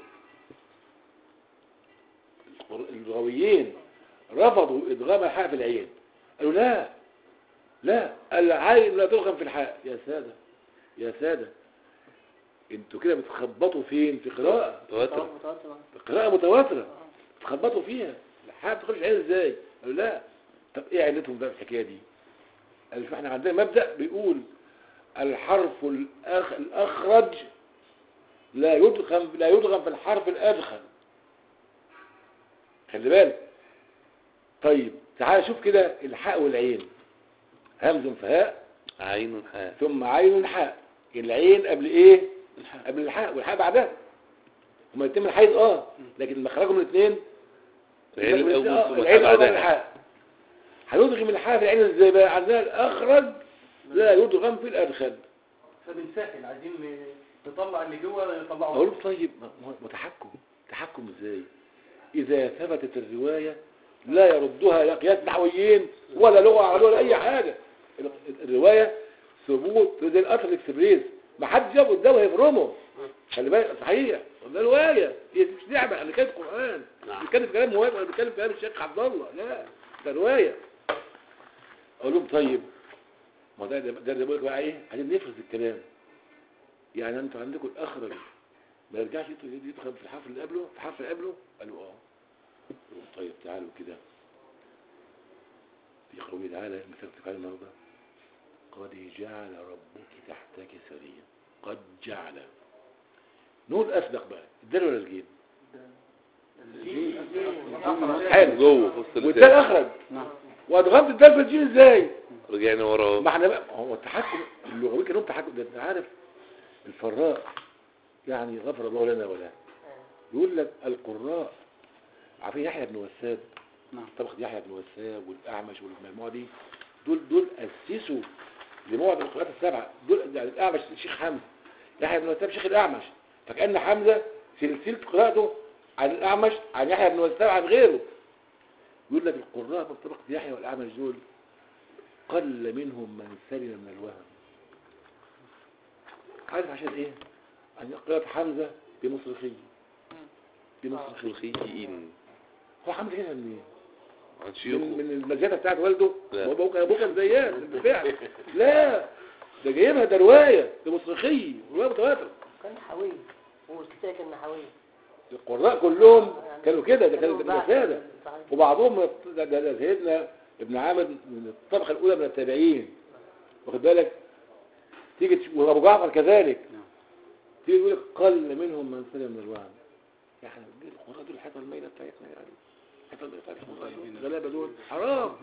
اللغويين رفضوا إدغام الحاء في العين قالوا لا لا العين لا تدغم في الحاء يا سادة يا سادة انتوا كده بتخبطوا فين في قراءة
تواتر
في قراءة متواترة بتخبطوا فيها الحاء بتخش العين ازاي قالوا لا طب ايه علتهم بقى في الحكاية دي قالوا شوف احنا عندنا مبدأ بيقول الحرف الأخ... الأخرج لا يدغم لا يدغم في الحرف الأدخل خلي بالك طيب تعال شوف كده الحاء والعين همز فهاء
عين حاء
ثم عين حاء العين قبل ايه قبل الحاء والحاء بعدها هما الاثنين من الحيض اه لكن مخرجهم الاثنين
العين الاول
آه،
ثم
العين الاول
بعدها
الحاء هيدغم الحاء في العين ازاي بقى عندنا الاخرج لا يدغم في الادخل
فبنسهل عايزين ن- نطلع اللي جوه نطلعه
اقول له طيب ما- ما ما تحكم تحكم ازاي اذا ثبتت الروايه لا يردها لا قياس نحويين ولا لغه عربيه ولا اي حاجه ال- الروايه ثبوت زي الاثر الاكسبريس ما حد جاب قدامه يفرمه خلي بالك صحيح ده روايه هي مش لعبه انا كاتب قران
نعم.
بيتكلم في كلام موافق ولا بيتكلم في كلام الشيخ عبد الله لا ده روايه اقول لهم طيب ما ده ده ده بقول لك بقى ايه عايزين نفرز الكلام يعني انتوا عندكم الاخرج ما يرجعش يدخل يدخل في الحفل اللي قبله في الحفل اللي قبله قالوا اه قلت لهم طيب تعالوا كده في قوله تعالى مسكتك على النهارده قد جعل ربك تحتك سريا قد جعل نقول اسبق بقى الدال ولا الجيم حلو
جوه في وسط
والدال
اللسان
اخرج
نعم
وادغمت الدال في الجيم ازاي
رجعنا ورا
ما احنا بقى هو التحكم اللغوي كان لهم تحكم ده انت عارف الفراء يعني غفر الله لنا ولا يقول لك القراء عارفين يحيى بن وساب
نعم.
طبخة يحيى بن وساب والاعمش والمجموعه دي دول دول اسسوا لمعظم القراءات السبعه دول يعني الاعمش الشيخ حمزه يحيى بن وساب شيخ الاعمش فكان حمزه سلسله قراءته عن الاعمش عن يحيى بن وساب عن غيره يقول لك القراء من طبقه يحيى والاعمش دول قل منهم من سلم من الوهم عارف عشان ايه عن قراءة حمزة بمصرخي بمصرخي
مصرخيين
هو حمزة هنا منين
عن
من,
شيوخه
من المزيادة بتاعت والده
لا.
هو ابوه كان ابوه كان زيات بالفعل لا ده جايبها ده رواية بمصرخي رواية متواترة
كان حوي والكتاب كان حوي
القراء كلهم كانوا كده ده كانوا
كانوا بعد.
سادة
صحيح.
وبعضهم من الط- ده, ده, ده سيدنا ابن عامر من الطبقة الأولى من التابعين واخد بالك تيجي تش- وأبو جعفر كذلك
نعم.
تيجي يقول لك قل منهم من سلم من الوهم يعني دي القراء دول الحيطة الميلة بتاعتنا يعني الحيطة الميلة بتاعتنا الغلابة دول حرام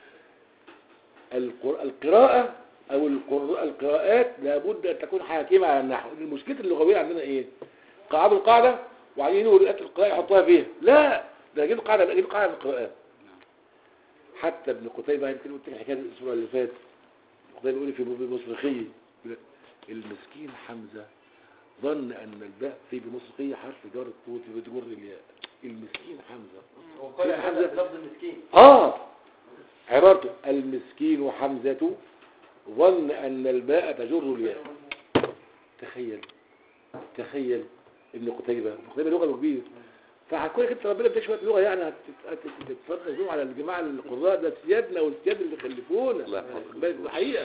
القر- القراءة أو القر- القراءات لابد أن تكون حاكمة على النحو المشكلة اللغوية عندنا إيه؟ قاعدة القاعدة وبعدين يقولوا الآيات القراءة يحطوها فيها لا ده يجيب قاعدة يجيب قاعدة من القراءات حتى ابن قتيبة يمكن قلت لك حكاية الأسبوع اللي فات ابن قتيبة يقول في بمصرخية يقول لك المسكين حمزة ظن أن الباء في بمصرخية حرف جار الطوط بتجر الياء المسكين حمزة
وقال
حمزة.
حمزة لفظ المسكين
آه عبارته المسكين حمزة ظن أن الباء تجر الياء تخيل تخيل ابن قتيبة ابن قتيبة لغة كبير فهتكون انت ربنا اداك شويه لغه يعني هت- هت- هتتفرج فيهم على الجماعه القراء ده سيادنا والسياد اللي خلفونا
لا.
بس الحقيقه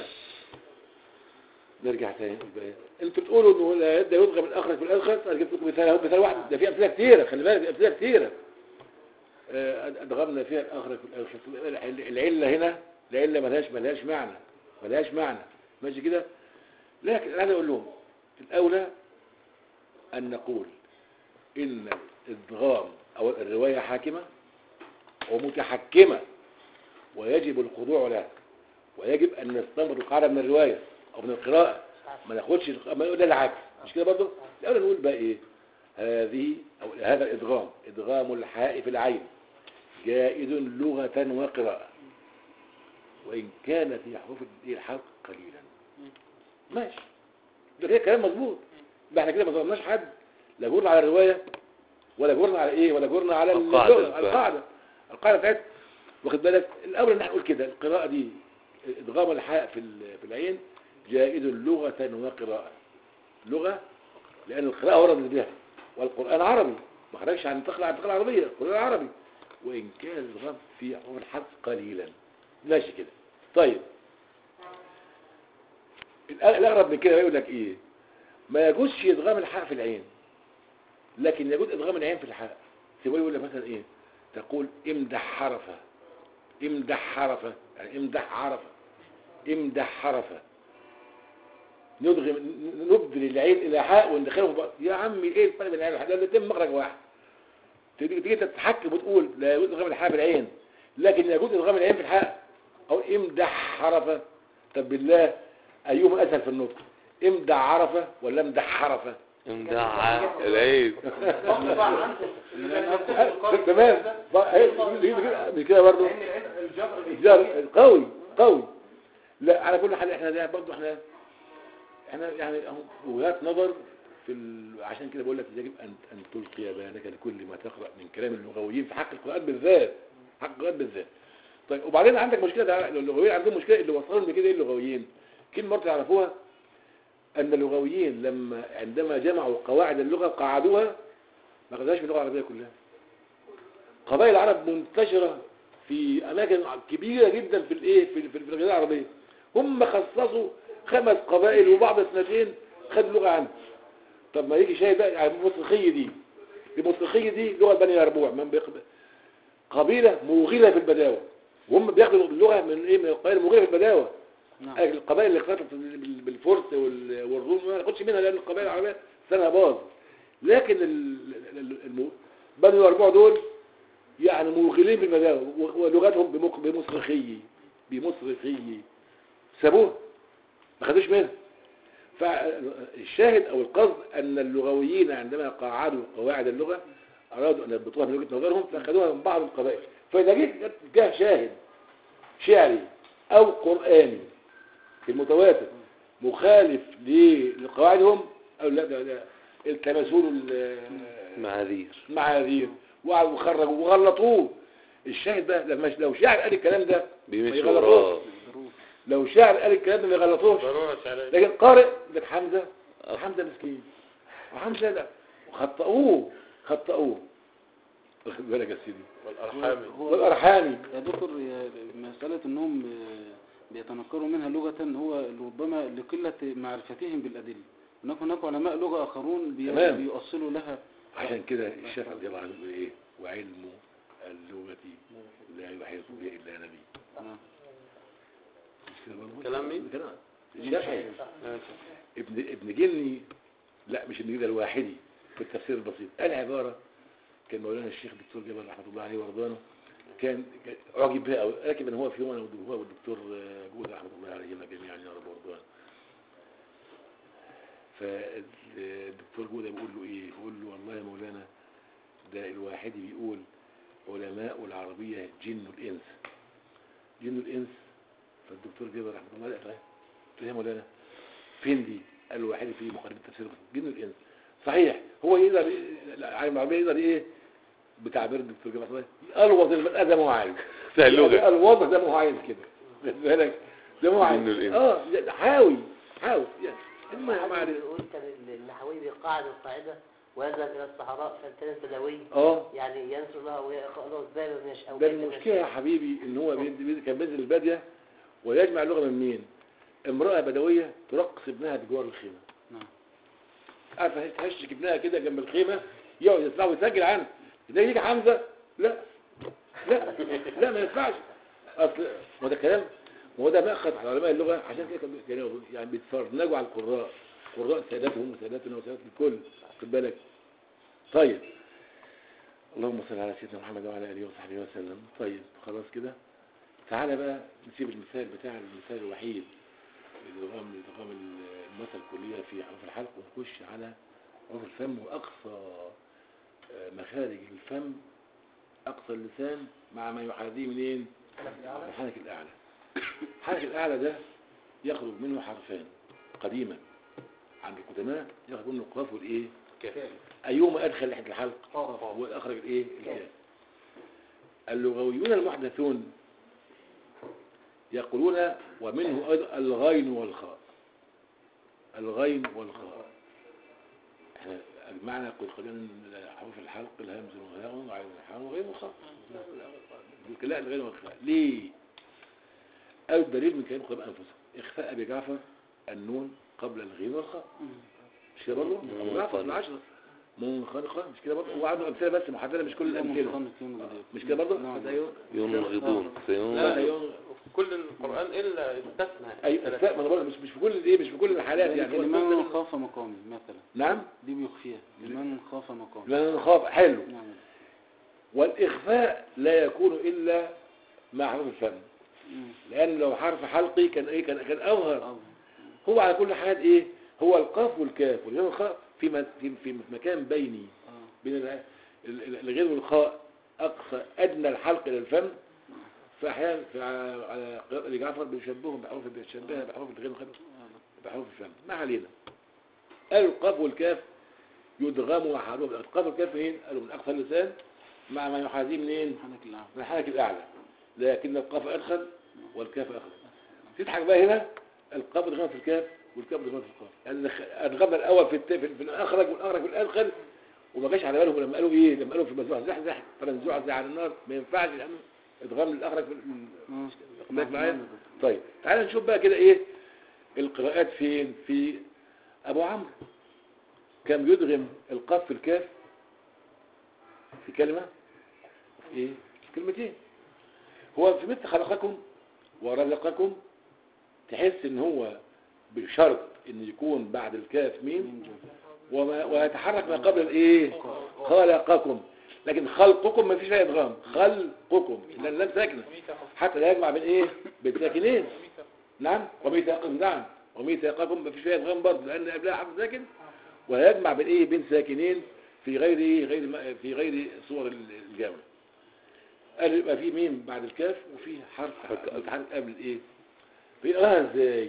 نرجع تاني نقول بقى انتوا بتقولوا انه لا ده يضغم الاخرج في الاخر انا جبت لكم مثال اهو مثال واحد ده في امثله كتيره خلي بالك في امثله كتيره آه، ادغمنا فيها الاخرج في الاخر العل- العله هنا العله ملهاش ملهاش معنى ملهاش معنى ماشي كده لكن انا اقول لهم الاولى ان نقول ان الادغام او الروايه حاكمه ومتحكمه ويجب الخضوع لها ويجب ان نستنبط القاعده من الروايه او من القراءه ما ناخدش الق- ما نقول ده العكس مش كده برضه الاول نقول بقى ايه هذه او هذا الادغام ادغام الحاء في العين جائز لغه وقراءه وان كان في حروف الالحاق قليلا ماشي ده كده كلام مظبوط ده احنا كده ما ظلمناش حد لا جورنا على الروايه ولا جورنا على ايه ولا جورنا على
القاعدة
اللغة،
الفهم.
القاعده القاعده بتاعت واخد بالك الاول ان احنا نقول كده القراءه دي ادغام الحاء في ال- في العين جائز لغه وقراءه لغه لان القراءه ورد بها والقران عربي ما خرجش عن تقرا عن القراءه العربيه القران عربي وان كان الادغام في حروف الحرف قليلا ماشي كده طيب الأ- الاغرب من كده يقول لك ايه ما يجوزش ادغام الحاء في العين لكن يجوز ادغام العين في الحاء سيبوي يقول لك مثلا ايه تقول امدح حرفه امدح حرفه يعني امدح عرفه امدح حرفه ندغم نبدل العين الى حاء وندخله في بعض يا عمي ايه الفرق بين العين والحاء ده الاثنين مخرج واحد تيجي تيجي تتحكم وتقول لا يجوز ادغام الحاء بالعين لكن يجوز ادغام العين في الحاء او امدح حرفه طب بالله ايهما اسهل في النطق امدع عرفة ولا امدح حرفة
امدع العيد
تمام ف- هي- هي- هي- مش كده برضه
لان العلم- الجبر
الجار قوي قوي لا على كل حال احنا ده برضه احنا احنا يعني اهو وجهات نظر في ال... عشان كده بقول لك يجب ان ان تلقي بالك لكل ما تقرا من كلام اللغويين في حق القران بالذات حق القران بالذات طيب وبعدين عندك مشكله ده اللغويين عندهم مشكله اللي وصلهم لكده ايه اللغويين كلمه برضه تعرفوها ان اللغويين لما عندما جمعوا قواعد اللغه قعدوها ما خدوهاش من اللغه العربيه كلها قبائل العرب منتشره في اماكن كبيره جدا في الايه في في الجزيره العربيه هم خصصوا خمس قبائل وبعض اثنتين خدوا لغه عنه طب ما يجي شايف بقى يعني المصرخيه دي المصرخيه دي لغه بني يربوع من بيق- قبيله موغله في البداوه وهم بياخدوا اللغه من ايه من القبائل الموغله في البداوه
نعم
القبائل اللي اختلطت بال- بالفرس وال- والروم ما ناخدش منها لان القبائل العربيه سنه باظ لكن ال- ال- الم- بني الاربع دول يعني موغلين بالمداوة و- ولغتهم بمق- بمصرخي بمصرخي سابوها ما خدوش منها فالشاهد او القصد ان اللغويين عندما قاعدوا قواعد اللغه ارادوا ان يضبطوها من وجهه نظرهم فاخذوها من بعض القبائل فاذا جه جه شاهد شعري او قراني في المتواتر مخالف ل- لقواعدهم او لا ده ده التمسوا له ال-
معاذير
معاذير وقعدوا وخرجوا وغلطوه الشاهد بقى لما لو شاعر قال الكلام ده ما
بيمشي
يغلطوش
وراه
لو شاعر قال الكلام ده ما يغلطوش
ضرورة شعرية
لكن قارئ ده حمزه حمزه مسكين وحمزه ده خطأوه خطأوه واخد بالك يا سيدي
والأرحامي
والارحامي
يا دكتور يا- مسألة انهم آه، بيتنكروا منها لغة هو ربما لقلة معرفتهم بالأدلة هناك هناك علماء لغة آخرون بي-
تمام.
بيؤصلوا لها
عشان كده الشافعي رضي الله عنه بيقول ايه وعلم اللغة لا يحيط به الا نبي
نعم.
مش كده برضه؟
كلام مين؟
كلام الشافعي
ماشي.
ابن ابن جني لا مش ابن جني ده الواحدي في التفسير البسيط قال عبارة كان مولانا الشيخ الدكتور جبل رحمة الله عليه ورضوانه كان كان اعجب بها قوي لكن هو في يوم انا هو والدكتور آه، جود رحمة الله عليهما جميعا يا رب ورضوانه فالدكتور جودة بيقول له ايه بيقول له والله يا مولانا ده الواحدي بيقول علماء العربية جن الانس جن الانس فالدكتور جبل رحمة الله عليه قال له يا مولانا فين دي قال له واحد في مقدمة تفسير جن الانس صحيح هو يقدر عالم العربية يقدر ايه بتعبير الدكتور جمال الله الوضع المسألة ده ما هو عايز
سهل اللغة
الوضع ده ما هو عايز كده خد بالك ده ما هو عايز
جن الإنس.
اه يعني حاوي حاوي يعني المهم
حد
عارف
بيقول كان النحوي بيقاعد القاعدة ويذهب إلى الصحراء فالكلام بدوي
اه
يعني ينسوا لها ويقرأ ازاي ما بنش أو
ده
كيف
المشكلة يا حبيبي ان هو بيد- بيد- كان بينزل البادية ويجمع اللغة من مين امرأة بدوية ترقص ابنها بجوار الخيمة
نعم.
عارفة تهشك ابنها كده جنب الخيمة يقعد يطلع ويسجل عنه ده يجي حمزة لا لا لا ما ينفعش اصل ما ده كلام ما هو ده مأخذ على علماء اللغة عشان كده كانوا- كانوا يعني بيتفرنجوا على القراء قراء ساداتهم وساداتنا وسادات الكل خد بالك طيب اللهم صل على سيدنا محمد وعلى اله وصحبه وسلم طيب خلاص كده تعالى بقى نسيب المثال بتاع المثال الوحيد الادغام الادغام المثل الكليه في حروف الحلق ونخش على حروف الفم واقصى آه، مخارج الفم اقصى اللسان مع ما يحاذيه منين من الحنك الاعلى الحنك الاعلى ده يخرج منه حرفان قديما عند القدماء يخرج منه القاف والايه ايهما ادخل ناحيه الحلق واخرج الايه الكاف اللغويون المحدثون يقولون ومنه ايضا الغين والخاء الغين والخاء احنا اجمعنا قل قلنا حروف الحلق الهمز والهاء وعين الحاء وغين والخاء لا الغين والخاء ليه او الدليل من كلام القرآن انفسهم اخفاء ابي جعفر النون قبل الغين والخاء مش كده برضه ابو جعفر في العشره منخنقه مش كده برضه وعنده امثله بس محدده مش كل الامثله
منخنق يوم جديد.
مش كده برضه
نعم.
ينغضون سينغضون
لا
أيوه.
كل القرآن إلا استثنى
اي لا ما انا بقول مش مش في كل الايه مش في كل الحالات
ذلك
يعني هو
لمن
الفضل-
خاف مقامي مثلا
نعم
دي بيخفيها لمن خاف مقامي
لا نخاف حلو
نعم
والاخفاء لا يكون الا مع حرف الفم
مم.
لان لو حرف حلقي كان ايه كان كان اظهر
أظن.
هو على كل حال ايه هو القاف والكاف والغين والخاء في م- في في مكان بيني
آه.
بين ال- ال- ال- الغين والخاء اقصى ادنى الحلق الى الفم فاحيانا في ع- على قراءة ابي جعفر بيشبههم بحروف بيشبهها بحروف الغين والخاء بحروف الفم ما علينا قالوا القاف والكاف يدغموا احدهم القاف والكاف منين قالوا من اقصى اللسان مع ما يحاذيه منين
حنك الأعلى
من الحنك الاعلى لكن القاف ادخل والكاف اخذ تضحك بقى هنا القاف ادغام في الكاف والكاف ادغام في القاف يعني دخ- ادغمنا الاول في الت- في في الاخرج والاخرج في الادخل وما جاش على بالهم لما قالوا ايه لما قالوا في المزوع زحزح فنزوع زي على النار ما ينفعش لانه ادغام الاخرج في ال-
آه.
بالك معايا طيب تعال نشوف بقى كده ايه القراءات فين في ابو عمرو كان بيدغم القاف في الكاف في كلمة في ايه في كلمتين هو في مثل خلقكم ورزقكم تحس ان هو بشرط ان يكون بعد الكاف ميم وما ويتحرك ما قبل الايه خلقكم لكن خلقكم ما فيش فيها ادغام خلقكم لان اللام ساكنه حتى لا يجمع بين ايه بين ساكنين نعم وميثاقكم نعم وميثاقكم ما فيش فيها ادغام برضه لان قبلها حرف ساكن ويجمع بين ايه بين ساكنين في غير ايه غير ما- في غير صور الجامع قال يبقى في ميم بعد الكاف وفي حرف متحرك قبل الايه بيقراها ازاي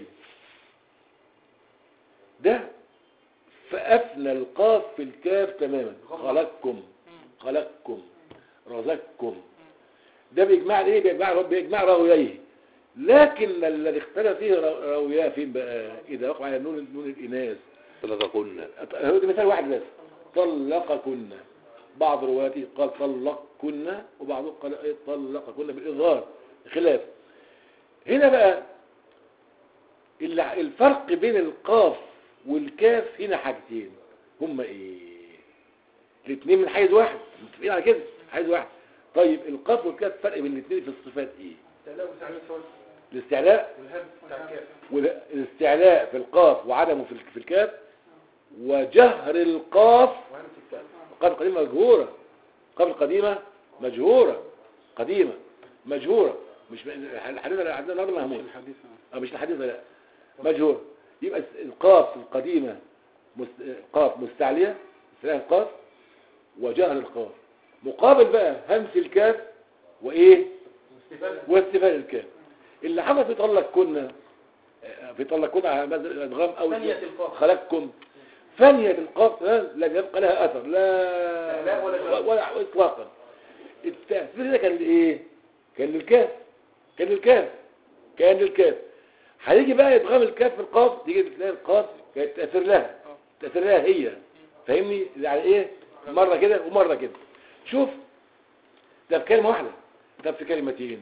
ده فأفنى القاف في الكاف تماما خلقكم خلقكم رزقكم ده بيجمع ايه بيجمع بيجمع راوييه لكن الذي اختلف فيه را- راوياه فين بقى اذا وقع على نون نون الاناث
طلقكن
هو ده مثال واحد بس طلقكن بعض رواياته قال طلقكن وبعضهم قال إيه طلقكن بالإظهار خلاف هنا بقى الع- الفرق بين القاف والكاف هنا حاجتين هما ايه الاثنين من حيز واحد متفقين على كده حيز واحد طيب القاف والكاف فرق بين الاثنين في الصفات ايه
استعلاء وتعميم صوت
الاستعلاء
والهمس بتاع الكاف
والاستعلاء في القاف وعدمه في ال- في الكاف وجهر القاف
وهمس الكاف
قبل قديمة مجهورة قبل قديمة مجهورة قديمة مجهورة مش الحديثة اللي عندنا النهارده مهموس
الحديث آه.
أو مش الحديثة لا مجهورة يبقى القاف القديمة مست... قاف مستعلية استعلاء القاف وجهر القاف مقابل بقى همس الكاف وإيه
واستفادة
واستفال الكاف اللي حصل في طلق كنا في طلق كنا على مدى الادغام او
ثانية القاف.
خلقكم ثانية القاف لم يبقى لها اثر لا
لا ولا جواب.
ولا اطلاقا التأثير ده كان لايه كان للكاف كان للكاف كان للكاف هيجي بقى ادغام الكاف في القاف تيجي تلاقي القاف كانت تأثير لها تأثير لها هي فاهمني يعني ايه مرة كده ومرة كده شوف ده في كلمة واحدة ده في كلمتين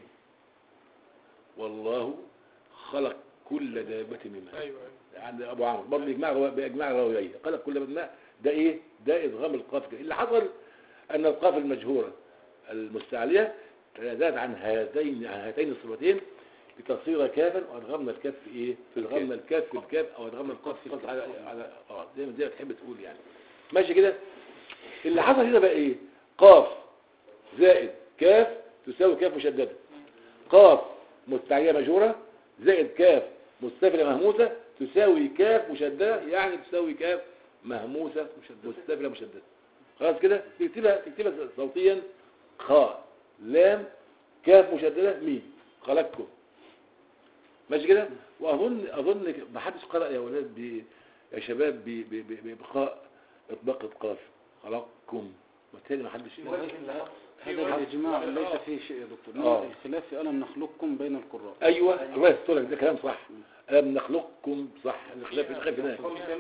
والله خلق كل دابة من ماء
ايوه
عند ابو عمرو برضه بيجمع بيجمع راويين خلق كل دابة من ماء ده ايه ده ادغام القاف كده. اللي حصل ان القاف المجهورة المستعلية تنازلت عن هاتين عن هاتين الصفتين لتصير كافا وادغمنا الكاف في ايه ادغمنا الكاف في الكاف او ادغمنا القاف في القاف على على اه زي ما زي ما تحب تقول يعني ماشي كده اللي حصل هنا بقى ايه قاف زائد كاف تساوي كاف مشددة قاف مستعلية مجهورة زائد كاف مستفلة مهموسة تساوي كاف مشددة يعني تساوي كاف مهموسة مستفلة مشددة خلاص كده تكتبها تكتبها صوتيا خاء لام كاف مشددة ميم خلقكم ماشي كده واظن اظن ما حدش قرأ يا ولاد ب... يا شباب ب... ب... ب... بقاء اطباق القاف خلقكم وبالتالي ما حدش
هذا الإجماع ليس فيه شيء يا دكتور
آه.
الخلاف في ألم نخلقكم بين القراء
ايوه الله يسترك ده كلام صح ألم نخلقكم صح الخلاف الخلاف هناك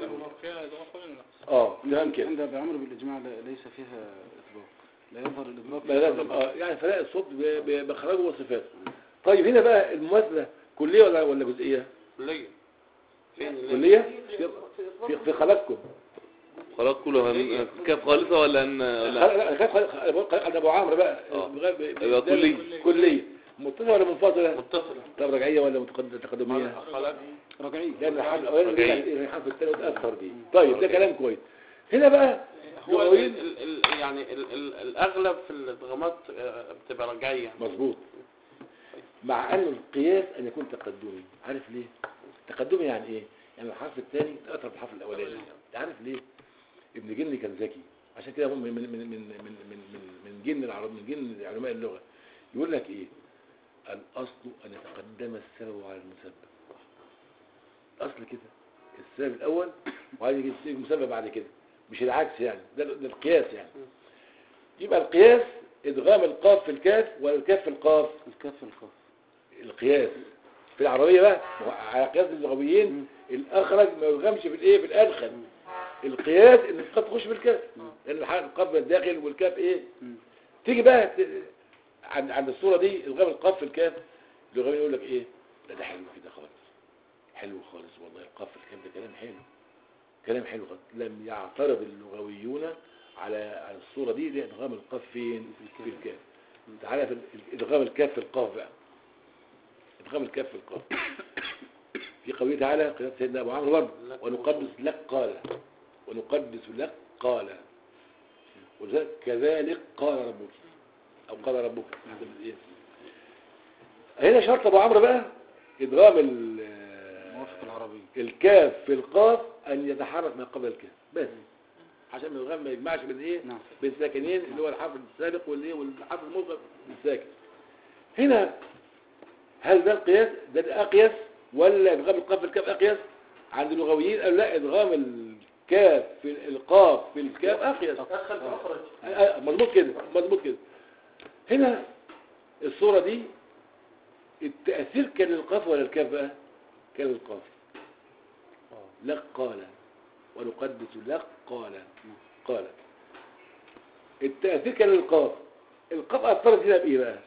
اه تمام كده
عند أبي عمرو بالإجماع لا- ليس فيها إطلاق لا يظهر الإطلاق
ما لازم اه يعني فلاقي الصوت ب- ب- بخرجه وصفاته طيب هنا بقى المماثله كليه ولا ولا جزئيه
كلية فين اللي-
كليه في, في خلقكم
خلاص كله هن... كاف خالصة ولا هن...
لا
لا
لا خلق خلق خلق عند ابو عمرو بقى
آه.
بغير- ب- ب-
يبقى
ده
كلية.
كليه متصله ولا منفصله
متصلة
طب رجعيه ولا متقدمه تقدميه
خلق
رجعي
لان الحرف الاولاني
رجعية.
بتاع الحرف الثاني اتاثر بيه طيب ده كلام كويس هنا بقى
هو ال
لغويين
ال ال يعني ال ال الأغلب في الادغامات آه، بتبقى رجعية
مظبوط مع أن القياس أن يكون تقدمي عارف ليه تقدمي يعني إيه يعني الحرف الثاني اثر بالحرف الاولاني انت عارف ليه ابن جني كان ذكي عشان كده هم من من من من من من, من, من جن العرب من جن علماء اللغه يقول لك ايه الاصل ان يتقدم السبب على المسبب الاصل كده السبب الاول وبعدين يجي المسبب بعد كده مش العكس يعني ده, ده القياس يعني يبقى القياس ادغام القاف في الكاف والكاف في القاف
الكاف القاف
القياس في العربية بقى ما هو على قياس اللغويين الأخرج ما يرغمش في الإيه في الأدخل القياس إن القاف تخش في الكاف لأن الح- القاف بالداخل والكاف إيه
مم.
تيجي بقى ت- عند عند الصورة دي إلغام القاف في الكاف اللغويين يقول لك إيه لا ده حلو كده خالص حلو خالص والله القاف في الكاف ده كلام حلو كلام حلو خالص لم يعترض اللغويون على على الصورة دي لإدغام القاف فين في الكاف تعالى في ال- إدغام الكاف في القاف بقى إدغام الكاف في القاف في قوله تعالى قراءة سيدنا أبو عمرو برضه ونقدس لك قال ونقدس لك قال ولذلك كذلك قال ربك أو قال ربك حسب الإيه هنا شرط أبو عمرو بقى إدغام ال-
موافق العربية
الكاف في القاف أن يتحرك ما قبل الكاف بس عشان من الغام ما يجمعش بين ايه
نعم.
بين ساكنين اللي هو الحرف السابق والايه والحرف الموقف الساكن هنا هل ده القياس ده الأقيس ولا ادغام القاف في الكاف أقيس عند اللغويين قالوا لا ادغام الكاف في القاف في الكاف أقيس
أدخل فأخرج
آه، آه، مظبوط كده مظبوط كده هنا الصورة دي التأثير كان للقاف ولا الكاف بقى كان للقاف لك قال ونقدس لك قال قال التأثير كان للقاف القاف أثرت هنا بإيه بقى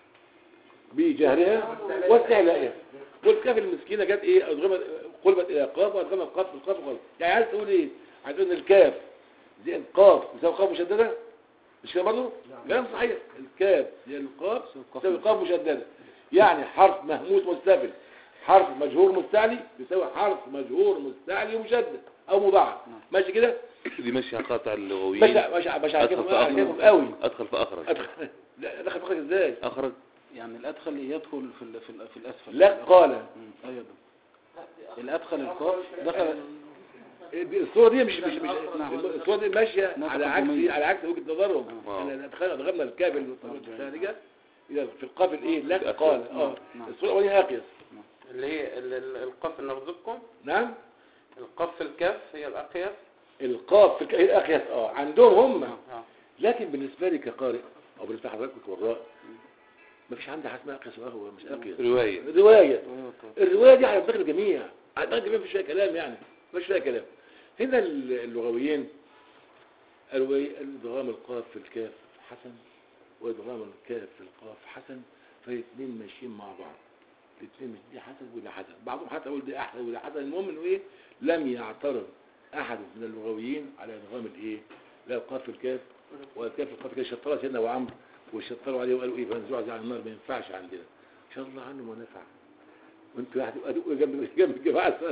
بجهرها واستعلائها والكاف المسكينة جت إيه أضغمت قلبت إلى قاف وأضغمت قاف في القاف وقاف يعني عايز تقول إيه عايز تقول إن الكاف زي القاف يساوي قاف مشددة مش كده برضه؟ كلام صحيح الكاف هي القاف يساوي قاف مشددة يعني حرف مهموس مستفل حرف مجهور مستعلي يساوي حرف مجهور مستعلي ومشدد او مضاعف ماشي كده
دي ماشية قاطع اللغويين
ماشي ماشي ماشي على
أدخل
كيفهم
في
على كيفهم
أخرج
قوي
أدخل في أخرج
أدخل- لا دخل فخرج ازاي
أخرج
يعني الأدخل يدخل في ال- في, ال- في الأسفل
لا قال
مم. أيوة ده. الأدخل القاف دخل
دي- الصورة دي مش مش مش
نعم.
الصورة دي ماشية
نعم.
على عكس
تقدمية.
على عكس وجهة نظرهم
آه.
احنا ادخلنا ادغمنا الكاف الخارجة إلى في القاف الايه لا
الأسفل.
قال اه
نعم.
الصورة الاولانية اقيس
اللي هي ال- ال- القاف اللي نرزقكم
نعم
القاف في الكاف هي الأقيس
القاف في الك- هي الاقيس اه عندهم هم
آه.
لكن بالنسبة لي كقارئ او بالنسبة لحضراتكم كقراء مفيش عندي حاجة اسمها اقيس وهو مش اقيس
رواية
رواية
أيوة طبعا.
الرواية دي على دماغ الجميع على دماغ الجميع مفيش فيها كلام يعني مفيش فيها كلام هنا اللغويين قالوا ايه ادغام القاف في الكاف حسن وادغام الكاف في القاف حسن فالاثنين ماشيين مع بعض الاثنين مش دي حسن وده حسن بعضهم حتى يقول دي احسن وده حسن المهم انه ايه لم يعترض احد من اللغويين على ادغام الايه لا القاف في الكاف والكاف في القاف كده شطرها سيدنا ابو عمرو وشطروا عليه وقالوا ايه فنزوع عن النار ما ينفعش عندنا ان شاء الله عنه ما نفع وانتوا واحد ادقوا جنب جنب الجماعه السؤال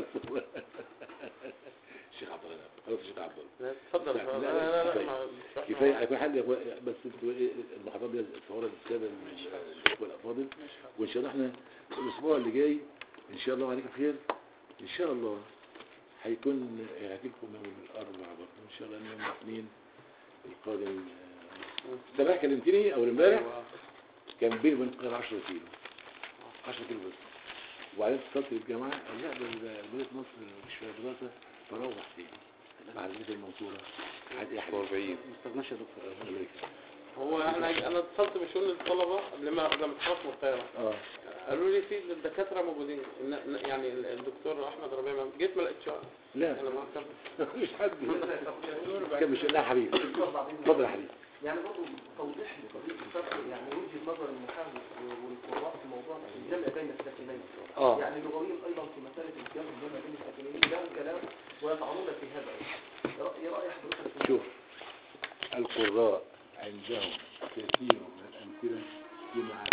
الشيخ عبد الله خلاص الشيخ عبد الله
لا، اتفضل
لا،
لا
لا،
لا لا
كفاية.
ما- مش
كفايه
إحنا-
هيكون حل يا إخوان، بس انتوا ايه المحاضرات دي تصورها للساده الاخوه الافاضل وان شاء الله احنا الاسبوع اللي جاي ان شاء الله عليكم خير ان شاء الله هيكون هاتيكم يوم الاربعاء برضه ان شاء الله يوم الاثنين القادم آه، امبارح كلمتني اول امبارح كان بيني وبين القاهره 10 كيلو 10 كيلو بس وبعدين اتصلت بالجماعه قال لا ده ده بلد مصر مش فيها دراسه فروح تاني بعد كده المنصوره عاد ايه حبيبي
40
ما استغناش يا دكتور
الله يكرمك.
هو احنا انا اتصلت بشؤون الطلبه قبل ما قبل ما اتحرك من القاهره
اه
قالوا لي في الدكاتره موجودين إن- إن- يعني ال- الدكتور احمد ربيع ما- جيت ما لقيتش واحد.
لا
انا ما كان
مش حد كان مش لا حبيبي اتفضل يا حبيبي
يعني برضه توضيح لطريقة الفرق يعني وجهة نظر المحاور والقراء في موضوع الجمع بين الساكنين
اه
يعني اللغويين ايضا في مسألة الجمع الجمع بين الساكنين لهم كلام ويطعنون في هذا رأي رأي حضرتك في
شوف القراء عندهم كثير من الأمثلة في معاني